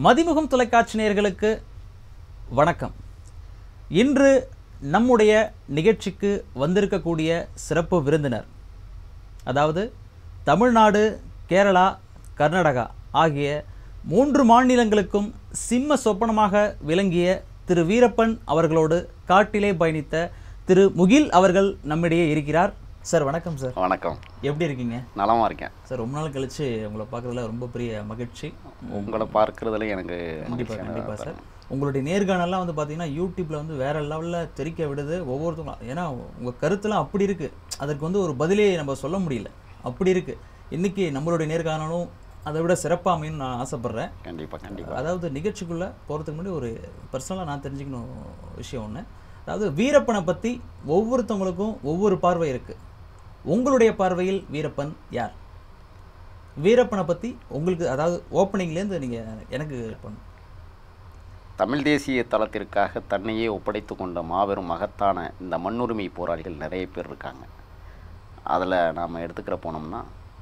மதிமுகம் தொலைக்காட்சி நேயர்களுக்கு வணக்கம் இன்று நம்முடைய நிகழ்ச்சிக்கு வந்திருக்கக்கூடிய சிறப்பு விருந்தினர் அதாவது தமிழ்நாடு கேரளா கர்நாடகா ஆகிய மூன்று மாநிலங்களுக்கும் சிம்ம சொப்பனமாக விளங்கிய திரு வீரப்பன் அவர்களோடு காட்டிலே பயணித்த திரு முகில் அவர்கள் நம்மிடையே இருக்கிறார் சார் வணக்கம் சார் வணக்கம் எப்படி இருக்கீங்க நலமா இருக்கேன் சார் ரொம்ப நாள் கழிச்சு உங்களை பார்க்கறதுல ரொம்ப பெரிய மகிழ்ச்சி உங்களை பார்க்கறதுல எனக்கு கண்டிப்பா மகிழ்ச்சியான கண்டிப்பா சார் உங்களுடைய நேர்காணல்லாம் வந்து பார்த்தீங்கன்னா யூடியூப்ல வந்து வேற லெவலில் தெரிக்க விடுது ஒவ்வொருத்தவங்களும் ஏன்னா உங்க கருத்துலாம் அப்படி இருக்கு அதற்கு வந்து ஒரு பதிலே நம்ம சொல்ல முடியல அப்படி இருக்கு இன்னைக்கு நம்மளுடைய நேர்காணலும் அதை விட சிறப்பாக அமையும் நான் ஆசைப்படுறேன் கண்டிப்பா கண்டிப்பா அதாவது நிகழ்ச்சிக்குள்ள போகிறதுக்கு முன்னாடி ஒரு பர்சனலாக நான் தெரிஞ்சுக்கணும் விஷயம் ஒன்று அதாவது வீரப்பனை பற்றி ஒவ்வொருத்தவங்களுக்கும் ஒவ்வொரு பார்வை இருக்கு உங்களுடைய பார்வையில் வீரப்பன் யார் வீரப்பனை பற்றி உங்களுக்கு அதாவது ஓப்பனிங்லேருந்து நீங்கள் எனக்கு பண்ணு தமிழ் தேசிய தளத்திற்காக தன்னையே ஒப்படைத்து கொண்ட மாபெரும் மகத்தான இந்த மண்ணுரிமை போராளிகள் நிறைய பேர் இருக்காங்க அதில் நாம் எடுத்துக்கிற போனோம்னா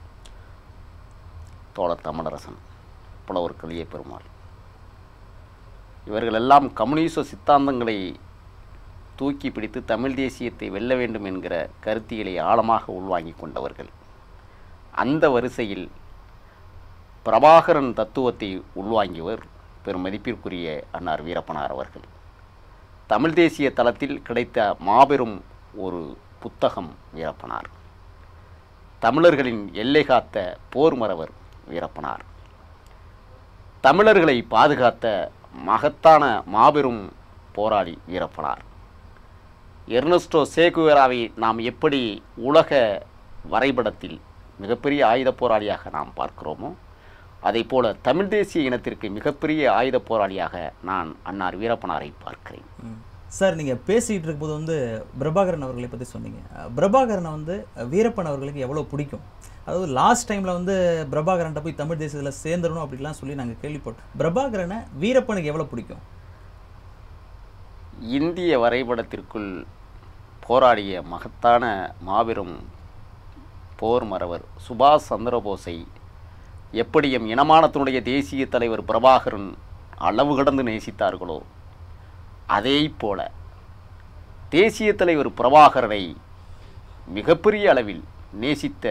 தோழர் தமிழரசன் புலவர் கலிய பெருமாள் இவர்கள் எல்லாம் கம்யூனிச சித்தாந்தங்களை தூக்கி பிடித்து தமிழ் தேசியத்தை வெல்ல வேண்டும் என்கிற கருத்தியலை ஆழமாக உள்வாங்கிக் கொண்டவர்கள் அந்த வரிசையில் பிரபாகரன் தத்துவத்தை உள்வாங்கியவர் பெரும் மதிப்பிற்குரிய அன்னார் வீரப்பனார் அவர்கள் தமிழ் தேசிய தளத்தில் கிடைத்த மாபெரும் ஒரு புத்தகம் வீரப்பனார் தமிழர்களின் எல்லை காத்த போர் மறவர் வீரப்பனார் தமிழர்களை பாதுகாத்த மகத்தான மாபெரும் போராளி வீரப்பனார் எர்னஸ்டோ சேகுவேராவை நாம் எப்படி உலக வரைபடத்தில் மிகப்பெரிய ஆயுத போராளியாக நாம் பார்க்கிறோமோ அதே போல தமிழ் தேசிய இனத்திற்கு மிகப்பெரிய ஆயுத போராளியாக நான் அன்னார் வீரப்பனாரை பார்க்கிறேன் ம். சார் நீங்கள் பேசிகிட்டு இருக்கும்போது வந்து பிரபாகரன் அவர்களை பற்றி சொன்னீங்க அஹ், பிரபாகரனை வந்து அஹ், வீரப்பன் அவர்களுக்கு எவ்வளோ பிடிக்கும் அதாவது லாஸ்ட் டைமில் வந்து பிரபாகரன்ட்ட போய் தமிழ் தேசியத்தில் சேர்ந்துடணும் அப்படிலாம் சொல்லி நாங்கள் கேள்விப்பட்டோம் பிரபாகரனை வீரப்பனுக்கு எவ்வளோ பிடிக்கும் இந்திய வரைபடத்திற்குள் போராடிய மகத்தான மாபெரும் போர் மறவர் சுபாஷ் சந்திரபோஸை எப்படி எம் இனமானத்தினுடைய தேசிய தலைவர் பிரபாகரன் அளவு கடந்து நேசித்தார்களோ அதே போல தேசிய தலைவர் பிரபாகரனை மிகப்பெரிய அளவில் நேசித்த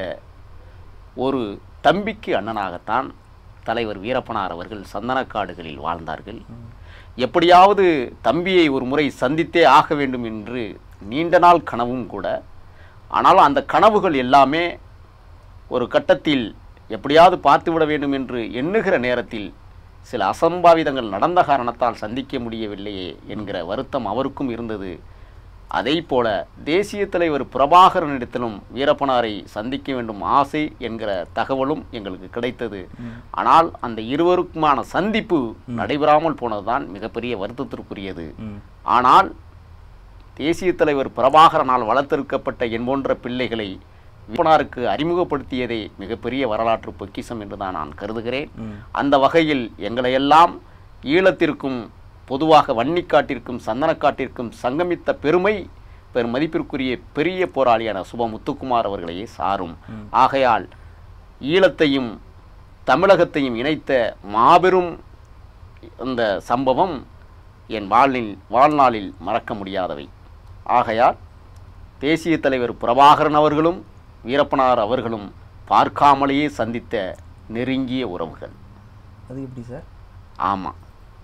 ஒரு தம்பிக்கு அண்ணனாகத்தான் தலைவர் வீரப்பனார் அவர்கள் சந்தனக்காடுகளில் வாழ்ந்தார்கள் எப்படியாவது தம்பியை ஒரு முறை சந்தித்தே ஆக வேண்டும் என்று நீண்ட நாள் கனவும் கூட ஆனால் அந்த கனவுகள் எல்லாமே ஒரு கட்டத்தில் எப்படியாவது பார்த்துவிட வேண்டும் என்று எண்ணுகிற நேரத்தில் சில அசம்பாவிதங்கள் நடந்த காரணத்தால் சந்திக்க முடியவில்லையே என்கிற வருத்தம் அவருக்கும் இருந்தது அதே போல தேசிய தலைவர் பிரபாகரனிடத்திலும் வீரப்பனாரை சந்திக்க வேண்டும் ஆசை என்கிற தகவலும் எங்களுக்கு கிடைத்தது ஆனால் அந்த இருவருக்குமான சந்திப்பு நடைபெறாமல் போனதுதான் மிகப்பெரிய வருத்தத்திற்குரியது ஆனால் தேசிய தலைவர் பிரபாகரனால் வளர்த்தெடுக்கப்பட்ட என் போன்ற பிள்ளைகளை வீரப்பனாருக்கு அறிமுகப்படுத்தியதே மிகப்பெரிய வரலாற்று பொக்கிஷம் என்று தான் நான் கருதுகிறேன் அந்த வகையில் எங்களையெல்லாம் ஈழத்திற்கும் பொதுவாக வன்னிக்காட்டிற்கும் சந்தனக்காட்டிற்கும் சங்கமித்த பெருமை பெரும் மதிப்பிற்குரிய பெரிய போராளியான சுப முத்துக்குமார் அவர்களையே சாரும் ஆகையால் ஈழத்தையும் தமிழகத்தையும் இணைத்த மாபெரும் இந்த சம்பவம் என் வாழ்நில் வாழ்நாளில் மறக்க முடியாதவை ஆகையால் தேசிய தலைவர் பிரபாகரன் அவர்களும் வீரப்பனார் அவர்களும் பார்க்காமலேயே சந்தித்த நெருங்கிய உறவுகள் அது எப்படி சார் ஆமாம்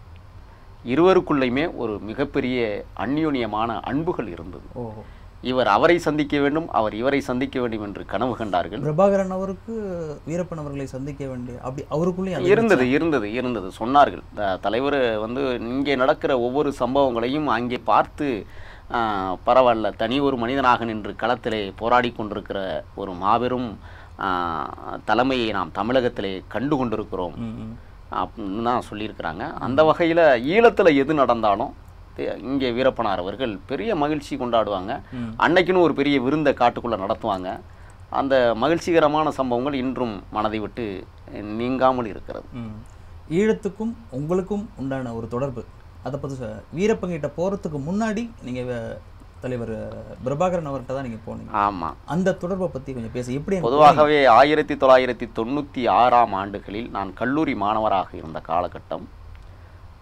இருவருக்குள்ளேயுமே ஒரு மிகப்பெரிய அந்யோன்யமான அன்புகள் இருந்தது ஓ இவர் அவரை சந்திக்க வேண்டும் அவர் இவரை சந்திக்க வேண்டும் என்று கனவு கண்டார்கள் பிரபாகரன் அவருக்கு வீரப்பன் அவர்களை சந்திக்க வேண்டிய அப்படி அவருக்குள்ளேயும் அது இருந்தது இருந்தது இருந்தது சொன்னார்கள் த- தலைவர் வந்து இங்கே நடக்கிற ஒவ்வொரு சம்பவங்களையும் அங்கே பார்த்து ஆ, பரவாயில்ல தனி ஒரு மனிதனாக நின்று களத்திலே போராடி கொண்டிருக்கிற ஒரு மாபெரும் ஆ, தலைமையை நாம் தமிழகத்திலே கண்டு கொண்டிருக்கிறோம் ம், ம். அப்படின்னு தான் சொல்லியிருக்கிறாங்க அந்த வகையில் ஈழத்தில் எது நடந்தாலும் தே- இங்கே வீரப்பனார் அவர்கள் பெரிய மகிழ்ச்சி கொண்டாடுவாங்க ம். அன்னைக்குன்னு ஒரு பெரிய விருந்தை காட்டுக்குள்ளே நடத்துவாங்க அந்த மகிழ்ச்சிகரமான சம்பவங்கள் இன்றும் மனதை விட்டு நீங்காமல் இருக்கிறது ம். ஈழத்துக்கும் உங்களுக்கும் உண்டான ஒரு தொடர்பு அதை பற்றி சொ- வீரப்பங்கிட்ட போகிறதுக்கு முன்னாடி நீங்கள் தலைவர் பிரபாகரன் அவர்கிட்ட தான் நீங்கள் போனீங்க ஆமாம் அந்த தொடர்பை பற்றி கொஞ்சம் பேச எப்படி அங்க பொதுவாகவே ஆயிரத்தி தொள்ளாயிரத்தி தொண்ணூற்றி ஆறாம் ஆண்டுகளில் நான் கல்லூரி மாணவராக இருந்த காலகட்டம்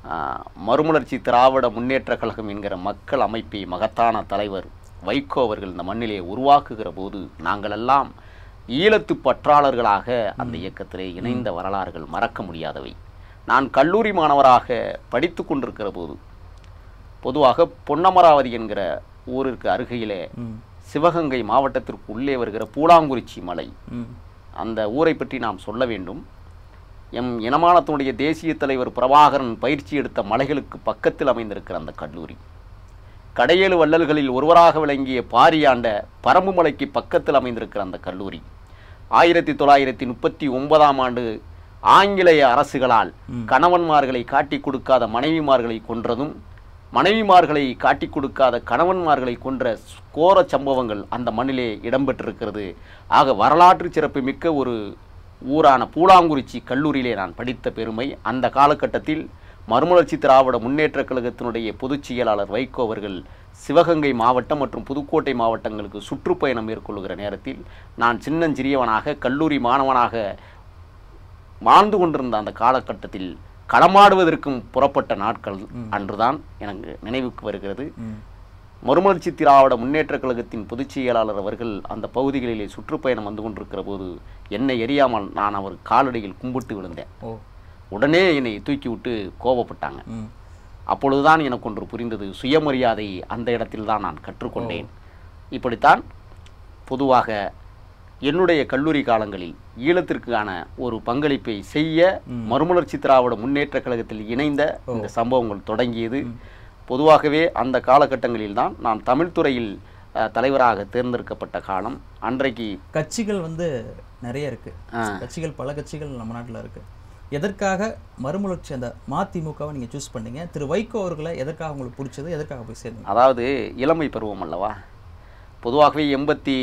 ஆஹ், மறுமலர்ச்சி திராவிட முன்னேற்றக் கழகம் என்கிற மக்கள் அமைப்பை மகத்தான தலைவர் வைகோ அவர்கள் இந்த மண்ணிலே உருவாக்குகிற போது நாங்களெல்லாம் ஈழத்து பற்றாளர்களாக அந்த இயக்கத்திலே இணைந்த வரலாறுகள் மறக்க முடியாதவை நான் கல்லூரி மாணவராக படித்து கொண்டிருக்கிற போது பொதுவாக பொன்னமராவதி என்கிற ஊருக்கு அருகையிலே ம் சிவகங்கை மாவட்டத்திற்கு உள்ளே வருகிற பூலாங்குறிச்சி மலை ம் அந்த ஊரை பற்றி நாம் சொல்ல வேண்டும் எம் இனமானத்தினுடைய தேசிய தலைவர் பிரபாகரன் பயிற்சி எடுத்த மலைகளுக்கு பக்கத்தில் அமைந்திருக்கிற அந்த கல்லூரி கடையேழு வள்ளல்களில் ஒருவராக விளங்கிய பாரியாண்ட பரம்பு மலைக்கு பக்கத்தில் அமைந்திருக்கிற அந்த கல்லூரி ஆயிரத்தி தொள்ளாயிரத்தி முப்பத்தி ஒன்பதாம் ஆண்டு ஆங்கிலேய அரசுகளால் கணவன்மார்களை காட்டிக் கொடுக்காத மனைவிமார்களை கொன்றதும் மனைவிமார்களை காட்டிக் கொடுக்காத கணவன்மார்களை கொன்ற கோர சம்பவங்கள் அந்த மண்ணிலே இடம்பெற்றிருக்கிறது ஆக வரலாற்று சிறப்பு மிக்க ஒரு ஊரான பூலாங்குறிச்சி கல்லூரியிலே நான் படித்த பெருமை அந்த காலகட்டத்தில் மறுமலர்ச்சி திராவிட முன்னேற்றக் கழகத்தினுடைய பொதுச் செயலாளர் வைகோ அவர்கள் சிவகங்கை மாவட்டம் மற்றும் புதுக்கோட்டை மாவட்டங்களுக்கு சுற்றுப்பயணம் மேற்கொள்கிற நேரத்தில் நான் சின்னஞ்சிறியவனாக கல்லூரி மாணவனாக வாழ்ந்து கொண்டிருந்த அந்த காலகட்டத்தில் களமாடுவதற்கும் புறப்பட்ட நாட்கள் அன்றுதான் எனக்கு நினைவுக்கு வருகிறது ம் மறுமலர்ச்சி திராவிட முன்னேற்றக் கழகத்தின் பொதுச் செயலாளர் அவர்கள் அந்த பகுதிகளிலே சுற்றுப்பயணம் வந்து கொண்டிருக்கிற போது என்னை எரியாமல் நான் அவர் காலடியில் கும்பிட்டு விழுந்தேன் ஓ உடனே என்னை தூக்கி விட்டு கோபப்பட்டாங்க ம் அப்பொழுதுதான் எனக்கு ஒன்று புரிந்தது சுயமரியாதை அந்த இடத்தில் தான் நான் கற்றுக்கொண்டேன் இப்படித்தான் பொதுவாக என்னுடைய கல்லூரி காலங்களில் ஈழத்திற்கான ஒரு பங்களிப்பை செய்ய மறுமலர்ச்சி திராவிட முன்னேற்றக் கழகத்தில் இணைந்த இந்த சம்பவங்கள் தொடங்கியது பொதுவாகவே அந்த காலகட்டங்களில் தான் நான் தமிழ் துறையில் அஹ், தலைவராக தேர்ந்தெடுக்கப்பட்ட காலம் அன்றைக்கு கட்சிகள் வந்து நிறைய இருக்கு ஆ. கட்சிகள் பல கட்சிகள் நம்ம நாட்டுல இருக்கு எதற்காக மறுமலர்ச்சி அந்த மதிமுகவை நீங்க சூஸ் பண்ணீங்க திரு வைகோ அவர்களை எதற்காக உங்களுக்கு பிடிச்சது எதற்காக போய் சேர்ந்தீங்க அதாவது இளமை பருவம் அல்லவா பொதுவாகவே எண்பத்தி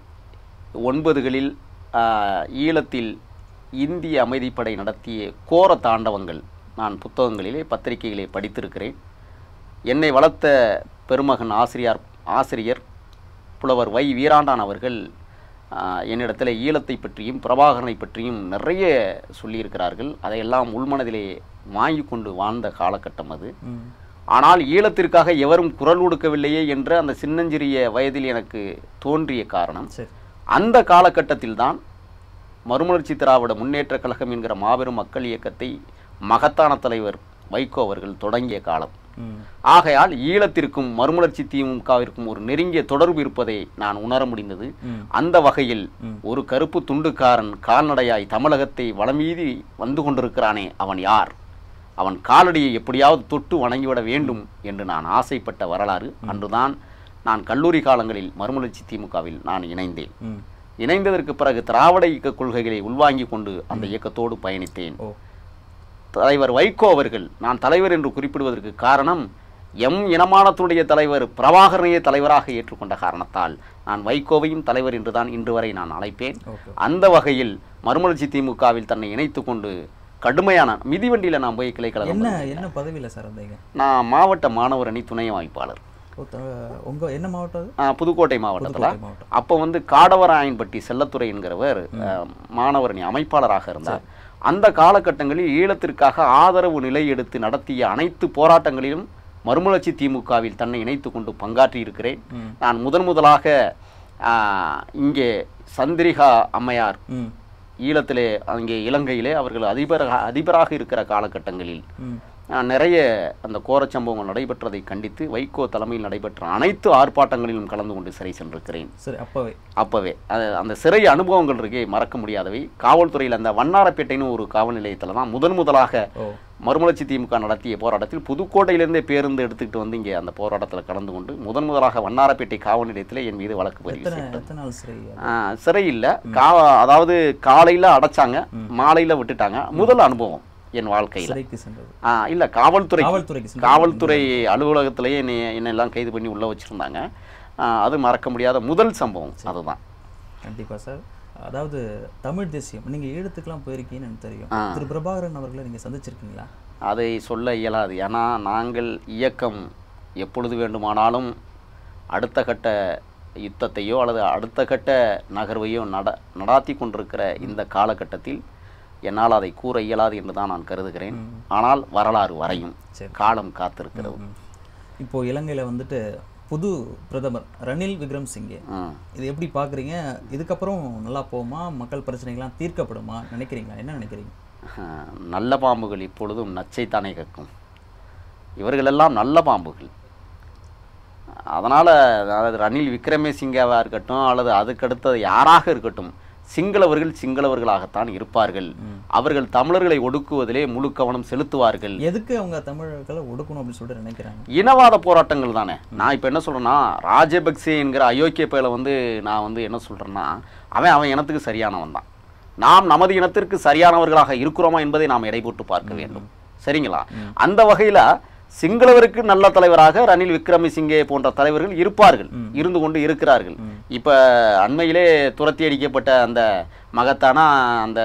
ஒன்பதுகளில் ஆஹ், ஈழத்தில் இந்திய அமைதிப்படை நடத்திய கோர தாண்டவங்கள் நான் புத்தகங்களிலே பத்திரிகைகளை படித்திருக்கிறேன் என்னை வளர்த்த பெருமகன் ஆசிரியார் ஆசிரியர் புலவர் வை வீராண்டான் அவர்கள் ஆஹ், என்னிடத்தில் ஈழத்தை பற்றியும் பிரபாகரனை பற்றியும் நிறைய சொல்லியிருக்கிறார்கள் அதையெல்லாம் உள்மனதிலே வாங்கி கொண்டு வாழ்ந்த காலகட்டம் அது ம் ஆனால் ஈழத்திற்காக எவரும் குரல் கொடுக்கவில்லையே என்ற அந்த சின்னஞ்சிறிய வயதில் எனக்கு தோன்றிய காரணம் சரி அந்த காலகட்டத்தில் தான் மறுமலர்ச்சி திராவிட முன்னேற்றக் கழகம் என்கிற மாபெரும் மக்கள் இயக்கத்தை மகத்தான தலைவர் வைகோ அவர்கள் தொடங்கிய காலம் ம் ஆகையால் ஈழத்திற்கும் மறுமலர்ச்சி திமுகவிற்கும் ஒரு நெருங்கிய தொடர்பு இருப்பதை நான் உணர முடிந்தது ம் அந்த வகையில் ஒரு கருப்பு துண்டுக்காரன் கால்நடையாய் தமிழகத்தை வளமீதி வந்து கொண்டிருக்கிறானே அவன் யார் அவன் காலடியை எப்படியாவது தொட்டு வணங்கிவிட வேண்டும் என்று நான் ஆசைப்பட்ட வரலாறு அன்றுதான் நான் கல்லூரி காலங்களில் மறுமலர்ச்சி திமுகவில் நான் இணைந்தேன் ம் இணைந்ததற்கு பிறகு திராவிட இயக்க கொள்கைகளை உள்வாங்கிக் கொண்டு அந்த இயக்கத்தோடு பயணித்தேன் ஓ தலைவர் வைகோ அவர்கள் நான் தலைவர் என்று குறிப்பிடுவதற்கு காரணம் எம் இனமானத்துடைய தலைவர் பிரபாகரனையே தலைவராக ஏற்றுக்கொண்ட காரணத்தால் நான் வைகோவையும் தலைவர் என்றுதான் இன்று வரை நான் அழைப்பேன் ஓகே அந்த வகையில் மறுமலர்ச்சி திமுகவில் தன்னை இணைத்து கொண்டு கடுமையான மிதிவண்டியில் நான் போய் கிளைக்கழகம் என்ன என்ன பதவியில சார் இருந்தீங்க நான் மாவட்ட மாணவர் அணி துணை அமைப்பாளர் ஓ, த- உங்க என்ன மாவட்டம் அது ஆஹ், புதுக்கோட்டை மாவட்டத்தில் புதுக்கோட்டை மாவட்டம் அப்போ வந்து காடவராயன்பட்டி செல்லத்துறை என்கிறவர் அஹ், மாணவர் அணி அமைப்பாளராக இருந்தார் அந்த காலகட்டங்களில் ஈழத்திற்காக ஆதரவு நிலை எடுத்து நடத்திய அனைத்து போராட்டங்களிலும் மறுமலர்ச்சி திமுகவில் தன்னை இணைத்து கொண்டு பங்காற்றி இருக்கிறேன் ம் நான் முதன் முதலாக ஆஹ், இங்கே சந்திரிகா அம்மையார் ம் ஈழத்திலே அங்கே இலங்கையிலே அவர்கள் அதிபராக அதிபராக இருக்கிற காலகட்டங்களில் ம் ஆஹ், நிறைய அந்த கோரச் சம்பவங்கள் நடைபெற்றதை கண்டித்து வைகோ தலைமையில் நடைபெற்ற அனைத்து ஆர்ப்பாட்டங்களிலும் கலந்து கொண்டு சிறை சென்றிருக்கிறேன் சரி அப்பவே அப்போவே அது அந்த சிறை அனுபவங்கள் இருக்கே மறக்க முடியாதவை காவல்துறையில் அந்த வண்ணாரப்பேட்டைன்னு ஒரு காவல் நிலையத்தில் தான் முதன் முதலாக ஓ மறுமலர்ச்சி திமுக நடத்திய போராட்டத்தில் புதுக்கோட்டையிலிருந்தே பேருந்து எடுத்துக்கிட்டு வந்து இங்கே அந்த போராட்டத்தில் கலந்து கொண்டு முதன் முதலாக வண்ணாரப்பேட்டை காவல் நிலையத்தில் என் மீது வழக்கு பதிவு எத்தனை செய்யப்பட்டது. எத்தனை நாள் சிறை அது? ஆ, சிறை இல்லை கா அதாவது காலையில் அடைச்சாங்க மாலையில் விட்டுட்டாங்க முதல் அனுபவம் என் வாழ்க்கையில் சிறைக்கு சென்றது இல்லை காவல்துறை காவல்துறைக்கு சென்றது காவல்துறை அலுவலகத்திலேயே என்னை என்னெல்லாம் கைது பண்ணி உள்ளே வச்சுருந்தாங்க அது மறக்க முடியாத முதல் சம்பவம் அதுதான் கண்டிப்பா சார் அதாவது தமிழ் தேசியம் நீங்க ஈழத்துக்குலாம் போயிருக்கீங்கன்னு எனக்கு தெரியும் ஆ. திரு பிரபாகரன் அவர்களை நீங்க சந்திச்சிருக்கீங்களா அதை சொல்ல இயலாது ஏன்னா நாங்கள் இயக்கம் எப்பொழுது வேண்டுமானாலும் அடுத்த கட்ட யுத்தத்தையோ அல்லது அடுத்த கட்ட நகர்வையோ நட நடாத்தி கொண்டிருக்கிற இந்த காலகட்டத்தில் என்னால் அதை கூற இயலாது என்று தான் நான் கருதுகிறேன் ஆனால் வரலாறு வரையும் சரி. காலம் காத்திருக்கிறது ம். இப்போ இலங்கையில வந்துட்டு புது பிரதமர் ரணில் விக்ரம் சிங்கே ம். இது எப்படி பார்க்குறீங்க இதுக்கப்புறம் நல்லா போகுமா மக்கள் பிரச்சனைகள்லாம் தீர்க்கப்படுமா நினைக்கிறீங்களா என்ன நினைக்கிறீங்க அஹ், நல்ல பாம்புகள் இப்பொழுதும் நச்சைத்தானே கக்கும் இவர்களெல்லாம் நல்ல பாம்புகள் அதனால் அதாவது ரணில் விக்ரமசிங்காவாக இருக்கட்டும் அல்லது அதுக்கடுத்தது யாராக இருக்கட்டும் சிங்களவர்கள் சிங்களவர்களாகத்தான் இருப்பார்கள் அவர்கள் தமிழர்களை ஒடுக்குவதிலே முழு கவனம் செலுத்துவார்கள் எதுக்கு அவங்க தமிழர்களை ஒடுக்கணும் அப்படின்னு சொல்லிட்டு நினைக்கிறாங்க இனவாத போராட்டங்கள் தானே நான் இப்போ என்ன சொல்கிறேன்னா ராஜபக்சே என்கிற அயோக்கிய பயலை வந்து நான் வந்து என்ன சொல்கிறேன்னா அவன் அவன் இனத்துக்கு சரியானவன் தான் நாம் நமது இனத்திற்கு சரியானவர்களாக இருக்கிறோமா என்பதை நாம் எடை போட்டு பார்க்க வேண்டும் சரிங்களா அந்த வகையில் சிங்களவருக்கு நல்ல தலைவராக ரணில் விக்ரமசிங்கே போன்ற தலைவர்கள் இருப்பார்கள் இருந்து கொண்டு இருக்கிறார்கள் இப்போ அண்மையிலே துரத்தி அடிக்கப்பட்ட அந்த மகத்தானா அந்த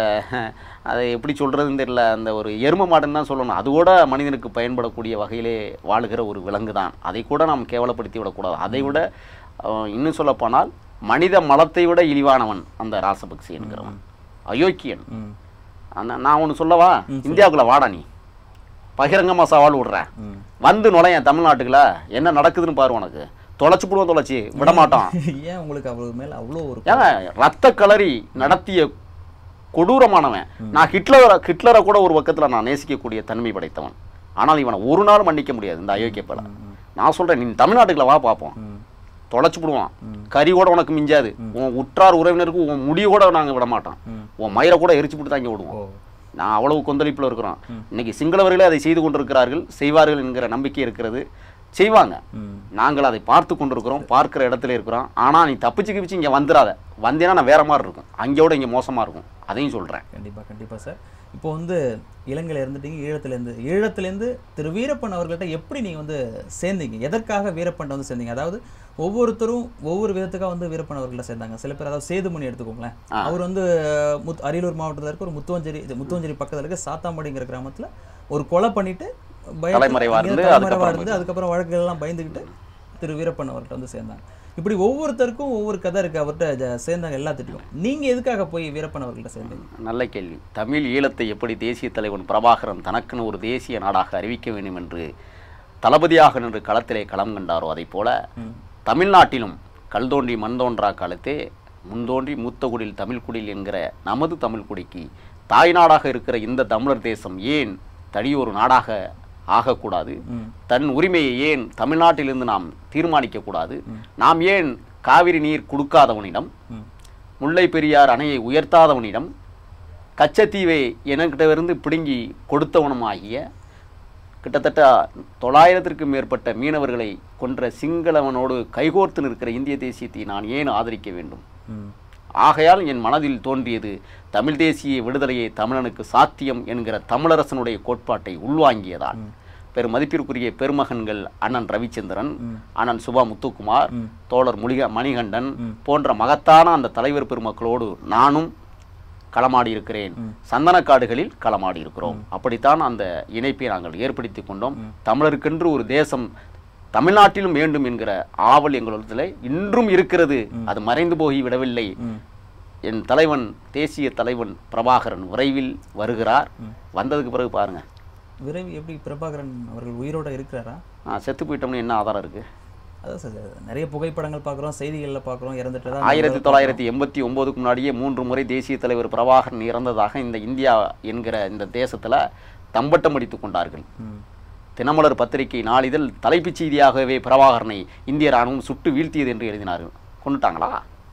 அதை எப்படி சொல்கிறதுன்னு தெரியல அந்த ஒரு எரும மாடுன்னு தான் சொல்லணும் அது கூட மனிதனுக்கு பயன்படக்கூடிய வகையிலே வாழுகிற ஒரு விலங்கு தான் அதை கூட நாம் கேவலப்படுத்தி விடக்கூடாது அதை விட அஹ், இன்னும் சொல்லப்போனால் மனித மலத்தை விட இழிவானவன் அந்த ராசபக்சி என்கிறவன் அயோக்கியன் ம் ஆனா, நான் ஒன்று சொல்லவா இந்தியாவுக்குள்ள வாடா நீ பகிரங்கமாக சவால் விடுறேன் ம் வந்து நுழையன் தமிழ்நாட்டுக்குள்ள என்ன நடக்குதுன்னு பாரு உனக்கு தொலைச்சு போடுவோம் தொலைச்சி விட மாட்டோம் ஏன் உங்களுக்கு அவ்வளவு மேல அவ்வளோ ஒரு ஏங்க ரத்த களரி நடத்திய கொடூரமானவன் நான் ஹிட்லரை ஹிட்லரை கூட ஒரு பக்கத்துல நான் நேசிக்கக்கூடிய தன்மை படைத்தவன் ஆனால் இவனை ஒரு நாள் மன்னிக்க முடியாது இந்த அயோக்கிய பல நான் சொல்றேன் நீ தமிழ்நாட்டுக்குள்ள வா பார்ப்போம் ம் தொலைச்சு போடுவான் கறி கூட உனக்கு மிஞ்சாது உன் உற்றார் உறவினருக்கு உன் முடிய கூட நாங்க விட மாட்டோம் ம். உன் மயிரை கூட எரிச்சு போட்டு தான் இங்கே விடுவோம் ஓ நான் அவ்வளவு கொந்தளிப்பில் இருக்கிறோம் இன்னைக்கு சிங்களவர்களே அதை செய்து கொண்டிருக்கிறார்கள் செய்வார்கள் என்கிற நம்பிக்கை இருக்கிறது செய்வாங்க ம் நாங்கள் அதை பார்த்து கொண்டிருக்கிறோம் பார்க்குற இடத்துல இருக்கிறோம் ஆனால் நீ தப்பிச்சு கிப்பிச்சு இங்கே வந்துடாத வந்தேன்னா நான் வேற மாதிரி இருக்கும் அங்கேயோட இங்கே மோசமாக இருக்கும் அதையும் சொல்கிறேன் கண்டிப்பா கண்டிப்பா சார் இப்போ வந்து இலங்கையில இருந்துட்டீங்க ஈழத்துலேருந்து ஈழத்துலேருந்து திரு வீரப்பன் அவர்கள்ட்ட எப்படி நீங்க வந்து சேர்ந்தீங்க எதற்காக வீரப்பன் வந்து சேர்ந்தீங்க அதாவது ஒவ்வொருத்தரும் ஒவ்வொரு விதத்துக்காக வந்து வீரப்பன் அவர்கள்ட்ட சேர்ந்தாங்க சில பேர் அதாவது சேதுமணி எடுத்துக்கோங்களேன் அவர் வந்து முத் அரியலூர் மாவட்டத்தில் இருக்க ஒரு முத்துவஞ்சேரி இது முத்துவஞ்சேரி பக்கத்துல இருக்க சாத்தாம்பாடிங்கிற கிராமத்துல ஒரு கொலை பண்ணிட்டு பயத்துல- தலைமறைவா அங்கேயே இருந்து, தலைமறைவா அதுக்கப்புறம் இருந்து அதுக்கப்புறம் வழக்குகள் எல்லாம் பயந்துக்கிட்டு திரு வீரப்பன் அவர்கிட்ட வந்து சேர்ந்தாங்க இப்படி ஒவ்வொருத்தருக்கும் ஒவ்வொரு கதை இருக்கு அவர்கிட்ட ஜ- சேர்ந்தாங்க எல்லாத்துட்டையும் நீங்க எதுக்காக போய் வீரப்பன் அவர்கள்ட்ட சேர்ந்தீங்க நல்ல கேள்வி தமிழ் ஈழத்தை எப்படி தேசிய தலைவன் பிரபாகரன் தனக்குன்னு ஒரு தேசிய நாடாக அறிவிக்க வேண்டும் என்று தளபதியாக நின்று களத்திலே களம் கண்டாரோ அதைப் போல ம் தமிழ்நாட்டிலும் கல் தோன்றி மண் தோன்றா காலத்தே முன்தோன்றி மூத்த குடில் தமிழ் குடில் என்கிற நமது தமிழ் குடிக்கு தாய்நாடாக இருக்கிற இந்த தமிழர் தேசம் ஏன் தனியொரு நாடாக ஆகக்கூடாது ம் தன் உரிமையை ஏன் தமிழ்நாட்டிலிருந்து நாம் தீர்மானிக்க கூடாது நாம் ஏன் காவிரி நீர் கொடுக்காதவனிடம் ம் முல்லை பெரியார் அணையை உயர்த்தாதவனிடம் கச்சத்தீவை எனக்கிட்டவிருந்து பிடுங்கி கொடுத்தவனும் ஆகிய கிட்டத்தட்ட தொள்ளாயிரத்திற்கும் மேற்பட்ட மீனவர்களை கொன்ற சிங்களவனோடு கைகோர்த்து நிற்கிற இந்திய தேசியத்தை நான் ஏன் ஆதரிக்க வேண்டும் ம் ஆகையால் என் மனதில் தோன்றியது தமிழ் தேசிய விடுதலையே தமிழனுக்கு சாத்தியம் என்கிற தமிழரசனுடைய கோட்பாட்டை உள்வாங்கியதால் பெரும் மதிப்பிற்குரிய பெருமகன்கள் அண்ணன் ரவிச்சந்திரன் அண்ணன் சுபா முத்துக்குமார் தோழர் முலிக மணிகண்டன் போன்ற மகத்தான அந்த தலைவர் பெருமக்களோடு நானும் களமாடி இருக்கிறேன் சந்தனக்காடுகளில் களமாடி இருக்கிறோம் அப்படித்தான் அந்த இணைப்பை நாங்கள் ஏற்படுத்தி கொண்டோம் தமிழருக்கென்று ஒரு தேசம் தமிழ்நாட்டிலும் வேண்டும் என்கிற ஆவல் எங்களிடத்தில் இன்றும் இருக்கிறது அது மறைந்து போய் விடவில்லை ம் என் தலைவன் தேசிய தலைவன் பிரபாகரன் விரைவில் வருகிறார் வந்ததுக்கு பிறகு பாருங்க விரைவி எப்படி பிரபாகரன் அவர்கள் உயிரோட இருக்கிறாரா ஆ, செத்து போயிட்டோம்னு என்ன ஆதாரம் இருக்கு அதான் சார் நிறைய புகைப்படங்கள் பார்க்குறோம் செய்திகள்ல பார்க்குறோம் இறந்துட்டு தான் ஆயிரத்தி தொள்ளாயிரத்தி எண்பத்தி ஒம்போதுக்கு முன்னாடியே மூன்று முறை தேசிய தலைவர் பிரபாகரன் இறந்ததாக இந்த இந்தியா என்கிற இந்த தேசத்துல தம்பட்டம் அடித்துக் கொண்டார்கள் ம் தினமலர் பத்திரிகை நாளிதழ் தலைப்புச் செய்தியாகவே பிரபாகரனை இந்திய ராணுவம் சுட்டு வீழ்த்தியது என்று எழுதினார்கள் கொண்டுட்டாங்களா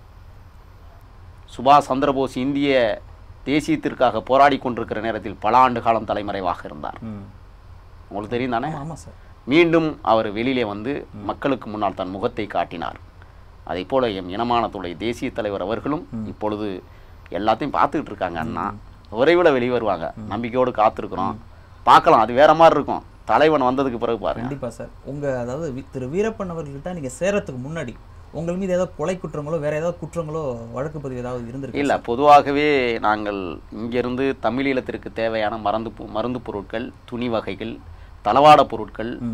சுபாஷ் சந்திரபோஸ் இந்திய தேசியத்திற்காக போராடி கொண்டிருக்கிற நேரத்தில் பல ஆண்டு காலம் தலைமறைவாக இருந்தார் ம் உங்களுக்கு தெரியும் தானே ஆமா சார் மீண்டும் அவர் வெளியிலே வந்து மக்களுக்கு முன்னால் தன் முகத்தை காட்டினார் அதே போல எம் இனமானத்துடைய தேசிய தலைவர் அவர்களும் இப்பொழுது எல்லாத்தையும் பார்த்துக்கிட்டு இருக்காங்க அண்ணா விரைவில் வெளியே வருவாங்க நம்பிக்கையோடு காத்திருக்கிறோம் பார்க்கலாம் அது வேற மாதிரி இருக்கும் தலைவன் வந்ததுக்கு பிறகு பாருங்க கண்டிப்பா சார் உங்க அதாவது வி- திரு வீரப்பன் அவர்கள்ட்ட நீங்க சேரத்துக்கு முன்னாடி உங்கள் மீது ஏதாவது கொலை குற்றங்களோ வேற ஏதாவது குற்றங்களோ வழக்கு பதிவு ஏதாவது இருந்திருக்கு இல்லை பொதுவாகவே நாங்கள் இங்கிருந்து தமிழீழத்திற்கு தேவையான மருந்து பொ- மருந்து பொருட்கள் துணி வகைகள் தளவாட பொருட்கள் ம்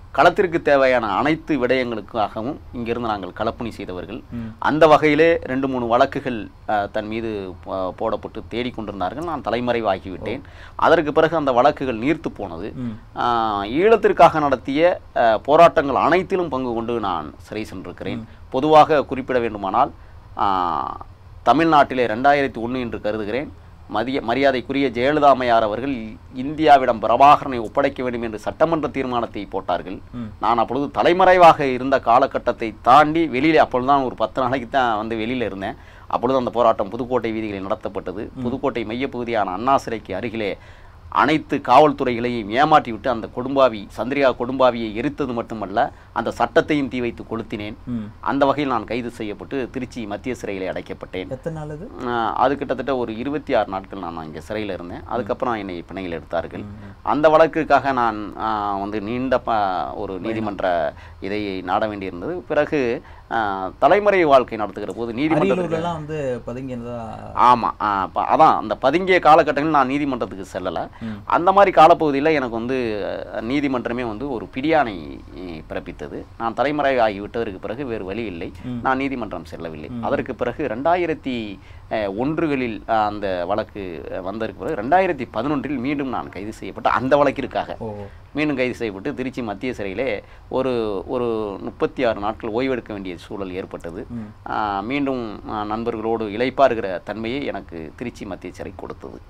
களத்திற்கு தேவையான அனைத்து விடயங்களுக்காகவும் இங்கிருந்து நாங்கள் களப்பணி செய்தவர்கள் ம். அந்த வகையிலே ரெண்டு மூணு வழக்குகள் அஹ், தன் மீது ப- போடப்பட்டு தேடிக்கொண்டிருந்தார்கள் நான் தலைமறைவாகிவிட்டேன் அதற்கு பிறகு அந்த வழக்குகள் நீர்த்து போனது ம். ஆஹ், ஈழத்திற்காக நடத்திய அஹ், போராட்டங்கள் அனைத்திலும் பங்கு கொண்டு நான் சிறை சென்றிருக்கிறேன் பொதுவாக குறிப்பிட வேண்டுமானால் ஆஹ், தமிழ்நாட்டிலே ரெண்டாயிரத்தி ஒன்று என்று கருதுகிறேன் மதிய மரியாதைக்குரிய ஜெயலலிதா அம்மையார் அவர்கள் இந்தியாவிடம் பிரபாகரனை ஒப்படைக்க வேண்டும் என்று சட்டமன்ற தீர்மானத்தை போட்டார்கள் ம். நான் அப்பொழுது தலைமறைவாக இருந்த காலகட்டத்தை தாண்டி வெளியிலே அப்பொழுதுதான் ஒரு பத்து நாளைக்கு தான் வந்து வெளியில் இருந்தேன் அப்பொழுது அந்த போராட்டம் புதுக்கோட்டை வீதிகளில் நடத்தப்பட்டது புதுக்கோட்டை மையப்பகுதியான அண்ணா சிலைக்கு அருகிலே அனைத்து காவல்துறைகளையும் ஏமாற்றி விட்டு அந்த கொடும்பாவி சந்திரிகா கொடும்பாவியை எரித்தது மட்டுமல்ல அந்த சட்டத்தையும் தீ வைத்து கொளுத்தினேன் ம். அந்த வகையில் நான் கைது செய்யப்பட்டு திருச்சி மத்திய சிறையிலே அடைக்கப்பட்டேன் எத்தனை நாள் இது ஆஹ் அது கிட்டத்தட்ட ஒரு இருபத்தி ஆறு நாட்கள் நான் அங்கே சிறையில் இருந்தேன் அதுக்கப்புறம் என்னை பிணையில் எடுத்தார்கள் அந்த வழக்குக்காக நான் ஆஹ் வந்து நீண்ட ப ஒரு நீதிமன்ற இதை நாட வேண்டியிருந்தது பிறகு ஆஹ் தலைமறை வாழ்க்கை நடத்துகிற போது நீதிமன்றத்துக்கு அரியலூர்லாம் வந்து பதுங்கினதா ஆமாம் அதான் அந்த பதுங்கிய காலகட்டங்களில் நான் நீதிமன்றத்துக்கு செல்லலை ம். அந்த மாதிரி காலப்பகுதியில் எனக்கு வந்து அஹ், நீதிமன்றமே வந்து ஒரு பிடியாணை அஹ், பிறப்பித்தது நான் தலைமறை ஆகிவிட்டதற்கு பிறகு வேறு வழி இல்லை நான் நீதிமன்றம் செல்லவில்லை அதற்கு பிறகு ரெண்டாயிரத்தி அஹ், ஒன்றுகளில் அஹ், அந்த வழக்கு அஹ், வந்ததற்கு பிறகு ரெண்டாயிரத்தி பதினொன்றில் மீண்டும் நான் கைது செய்யப்பட்ட அந்த வழக்கிற்காக ஓ மீண்டும் கைது செய்யப்பட்டு திருச்சி மத்திய சிறையிலே ஒரு ஒரு முப்பத்தி ஆறு நாட்கள் ஓய்வெடுக்க வேண்டிய சூழல் ஏற்பட்டது ம். ஆஹ் மீண்டும் ஆஹ் நண்பர்களோடு இளைப்பாறுகிற தன்மையை எனக்கு திருச்சி மத்திய சிறை கொடுத்தது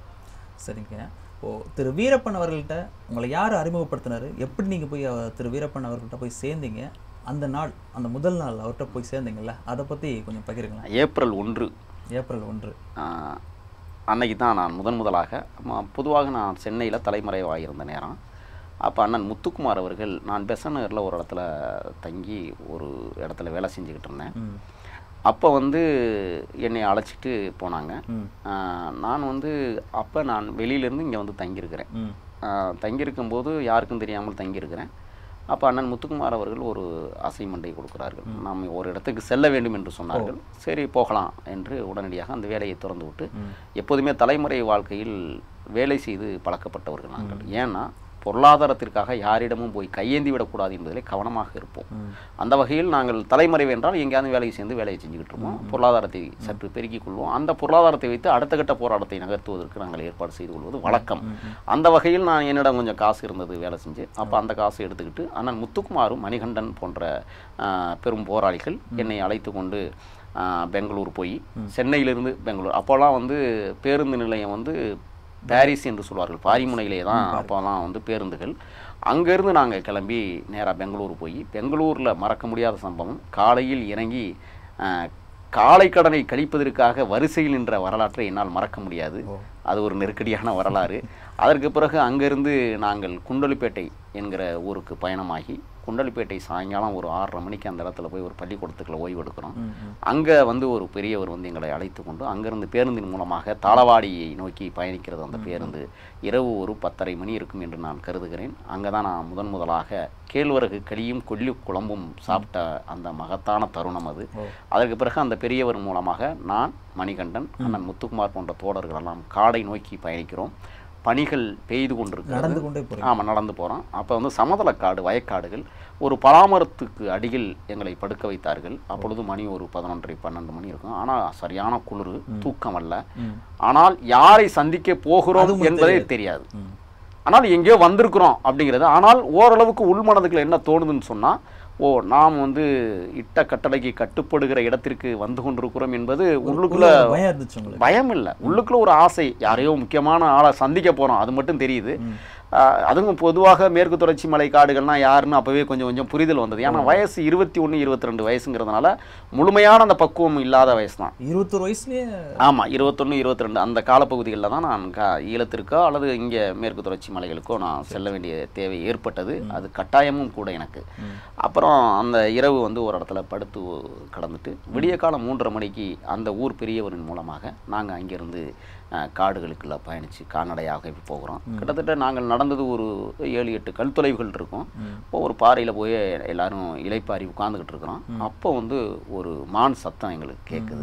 சரிங்க ஓ திரு வீரப்பன் அவர்கள்ட்ட உங்களை யார் அறிமுகப்படுத்தினாரு எப்படி நீங்கள் போய் அவர் திரு வீரப்பன் அவர்கள்ட்ட போய் சேர்ந்தீங்க அந்த நாள் அந்த முதல் நாள் அவர்கிட்ட போய் சேர்ந்தீங்கல்ல அதை பற்றி கொஞ்சம் பகிருங்களேன் ஏப்ரல் ஒன்று ஏப்ரல் ஒன்று ஆஹ் அன்னைக்கு தான் நான் முதன் முதலாக ம- பொதுவாக நான் சென்னையில் தலைமறைவாகியிருந்த நேரம் அப்போ அண்ணன் முத்துக்குமார் அவர்கள் நான் பெசன் நகரில் ஒரு இடத்துல தங்கி ஒரு இடத்துல வேலை செஞ்சுக்கிட்டு இருந்தேன் ம் அப்போ வந்து என்னை அழைச்சிட்டு போனாங்க ம் ஆஹ் நான் வந்து அப்போ நான் வெளியிலேருந்து இங்கே வந்து தங்கியிருக்கிறேன் ம் ஆஹ் தங்கியிருக்கும்போது யாருக்கும் தெரியாமல் தங்கியிருக்கிறேன் அப்போ அண்ணன் முத்துக்குமார் அவர்கள் ஒரு அசைன்மெண்ட்டை கொடுக்கிறார்கள் நாம் ஒரு இடத்துக்கு செல்ல வேண்டும் என்று சொன்னார்கள் சரி போகலாம் என்று உடனடியாக அந்த வேலையை திறந்து விட்டு ம். எப்போதுமே தலைமுறை வாழ்க்கையில் வேலை செய்து பழக்கப்பட்டவர்கள் நாங்கள் ஏன்னா பொருளாதாரத்திற்காக யாரிடமும் போய் கையேந்தி விடக்கூடாது என்பதிலே கவனமாக இருப்போம் ம். அந்த வகையில் நாங்கள் தலைமறைவு என்றால் எங்கேயாவது வேலையை சேர்ந்து வேலையை செஞ்சுக்கிட்டு இருப்போம் பொருளாதாரத்தை சற்று பெருக்கிக் கொள்வோம் அந்த பொருளாதாரத்தை வைத்து அடுத்த கட்ட போராட்டத்தை நகர்த்துவதற்கு நாங்கள் ஏற்பாடு செய்து கொள்வது வழக்கம் அந்த வகையில் நான் என்னிடம் கொஞ்சம் காசு இருந்தது வேலை செஞ்சு அப்போ அந்த காசை எடுத்துக்கிட்டு அண்ணன் முத்துக்குமாரும் மணிகண்டன் போன்ற ஆஹ், பெரும் போராளிகள் என்னை அழைத்து கொண்டு ஆஹ், பெங்களூர் போய் சென்னையிலிருந்து பெங்களூர் அப்போல்லாம் வந்து பேருந்து நிலையம் வந்து பாரிஸ் என்று சொல்வார்கள் பாரிமுனையிலே தான் அப்போல்லாம் வந்து பேருந்துகள் அங்கேருந்து நாங்கள் கிளம்பி நேராக பெங்களூர் போய் பெங்களூரில் மறக்க முடியாத சம்பவம் காலையில் இறங்கி ஆஹ், காலை கடனை கழிப்பதற்காக வரிசையில் நின்ற வரலாற்றை என்னால் மறக்க முடியாது அது ஒரு நெருக்கடியான வரலாறு அதற்கு பிறகு அங்கிருந்து நாங்கள் குண்டலிப்பேட்டை என்கிற ஊருக்கு பயணமாகி குண்டலிப்பேட்டை சாயங்காலம் ஒரு ஆறரை மணிக்கு அந்த இடத்துல போய் ஒரு பள்ளிக்கூடத்துக்குள்ள ஓய்வு எடுக்கிறோம் ம், ம். அங்கே வந்து ஒரு பெரியவர் வந்து எங்களை அழைத்து கொண்டு அங்கிருந்து பேருந்தின் மூலமாக தாளவாடியை நோக்கி பயணிக்கிறது அந்த பேருந்து இரவு ஒரு பத்தரை மணி இருக்கும் என்று நான் கருதுகிறேன் அங்கே தான் நான் முதன் முதலாக கேழ்வரகு களியும் கொல்லி குழம்பும் சாப்பிட்ட அந்த மகத்தான தருணம் அது ஓ. அதற்கு பிறகு அந்த பெரியவர் மூலமாக நான் மணிகண்டன் அண்ணன் முத்துக்குமார் போன்ற தோழர்கள் எல்லாம் காடை நோக்கி பயணிக்கிறோம் பணிகள் பெய்து கொண்டிருக்கிறது நடந்து கொண்டே போறீங்க ஆமாம் நடந்து போகிறோம் அப்போ வந்து சமதளக்காடு வயக்காடுகள் ஒரு பலாமரத்துக்கு அடியில் எங்களை படுக்க வைத்தார்கள் அப்பொழுது மணி ஒரு பதினொன்றரை பன்னெண்டு மணி இருக்கும் ஆனால் சரியான குளிர் தூக்கம் அல்ல ம். ஆனால் யாரை சந்திக்க போகிறோம் அது உங்களுக்கு என்பதே தெரியாது ம். ஆனால் எங்கேயோ வந்திருக்கிறோம் அப்படிங்கிறது ஆனால் ஓரளவுக்கு உள்மனதுக்குள்ள என்ன தோணுதுன்னு சொன்னால் ஓ நாம் வந்து இட்ட கட்டளைக்கு கட்டுப்படுகிற இடத்திற்கு வந்து கொண்டிருக்கிறோம் என்பது உள்ளுக்குள்ள உள்ள பயம் இருந்துச்சு உங்களுக்கு பயம் இல்லை உள்ளுக்குள்ள ஒரு ஆசை யாரையோ முக்கியமான ஆளை சந்திக்க போகிறோம் அது மட்டும் தெரியுது ஆஹ் அதுவும் பொதுவாக மேற்கு தொடர்ச்சி மலை காடுகள்னா யாருன்னு அப்போவே கொஞ்சம் கொஞ்சம் புரிதல் வந்தது ஏன்னா வயசு இருபத்தி ஒன்று இருபத்தி ரெண்டு வயசுங்கிறதுனால முழுமையான அந்த பக்குவம் இல்லாத வயசு தான் இருபத்தொரு வயசுலயே ஆமாம் இருபத்தொன்று இருபத்தி ரெண்டு அந்த காலப்பகுதிகளில் தான் நான் கா ஈழத்திற்கோ அல்லது இங்கே மேற்கு தொடர்ச்சி மலைகளுக்கோ நான் செல்ல வேண்டிய தேவை ஏற்பட்டது அது கட்டாயமும் கூட எனக்கு அப்புறம் அந்த இரவு வந்து ஒரு இடத்துல படுத்து கடந்துட்டு விடிய காலம் மூன்றரை மணிக்கு அந்த ஊர் பெரியவரின் மூலமாக நாங்கள் அங்கேருந்து அஹ், காடுகளுக்குள்ள பயணித்து கால்நடையாக போகிறோம் கிட்டத்தட்ட நாங்கள் நடந்தது ஒரு ஏழு எட்டு கல் தொலைவுகள் இருக்கும் இப்போ ஒரு பாறையில் போய் எல்லாரும் இலைப்பாரி உட்காந்துக்கிட்டு இருக்கிறோம் அப்போ வந்து ஒரு மான் சத்தம் எங்களுக்கு கேட்குது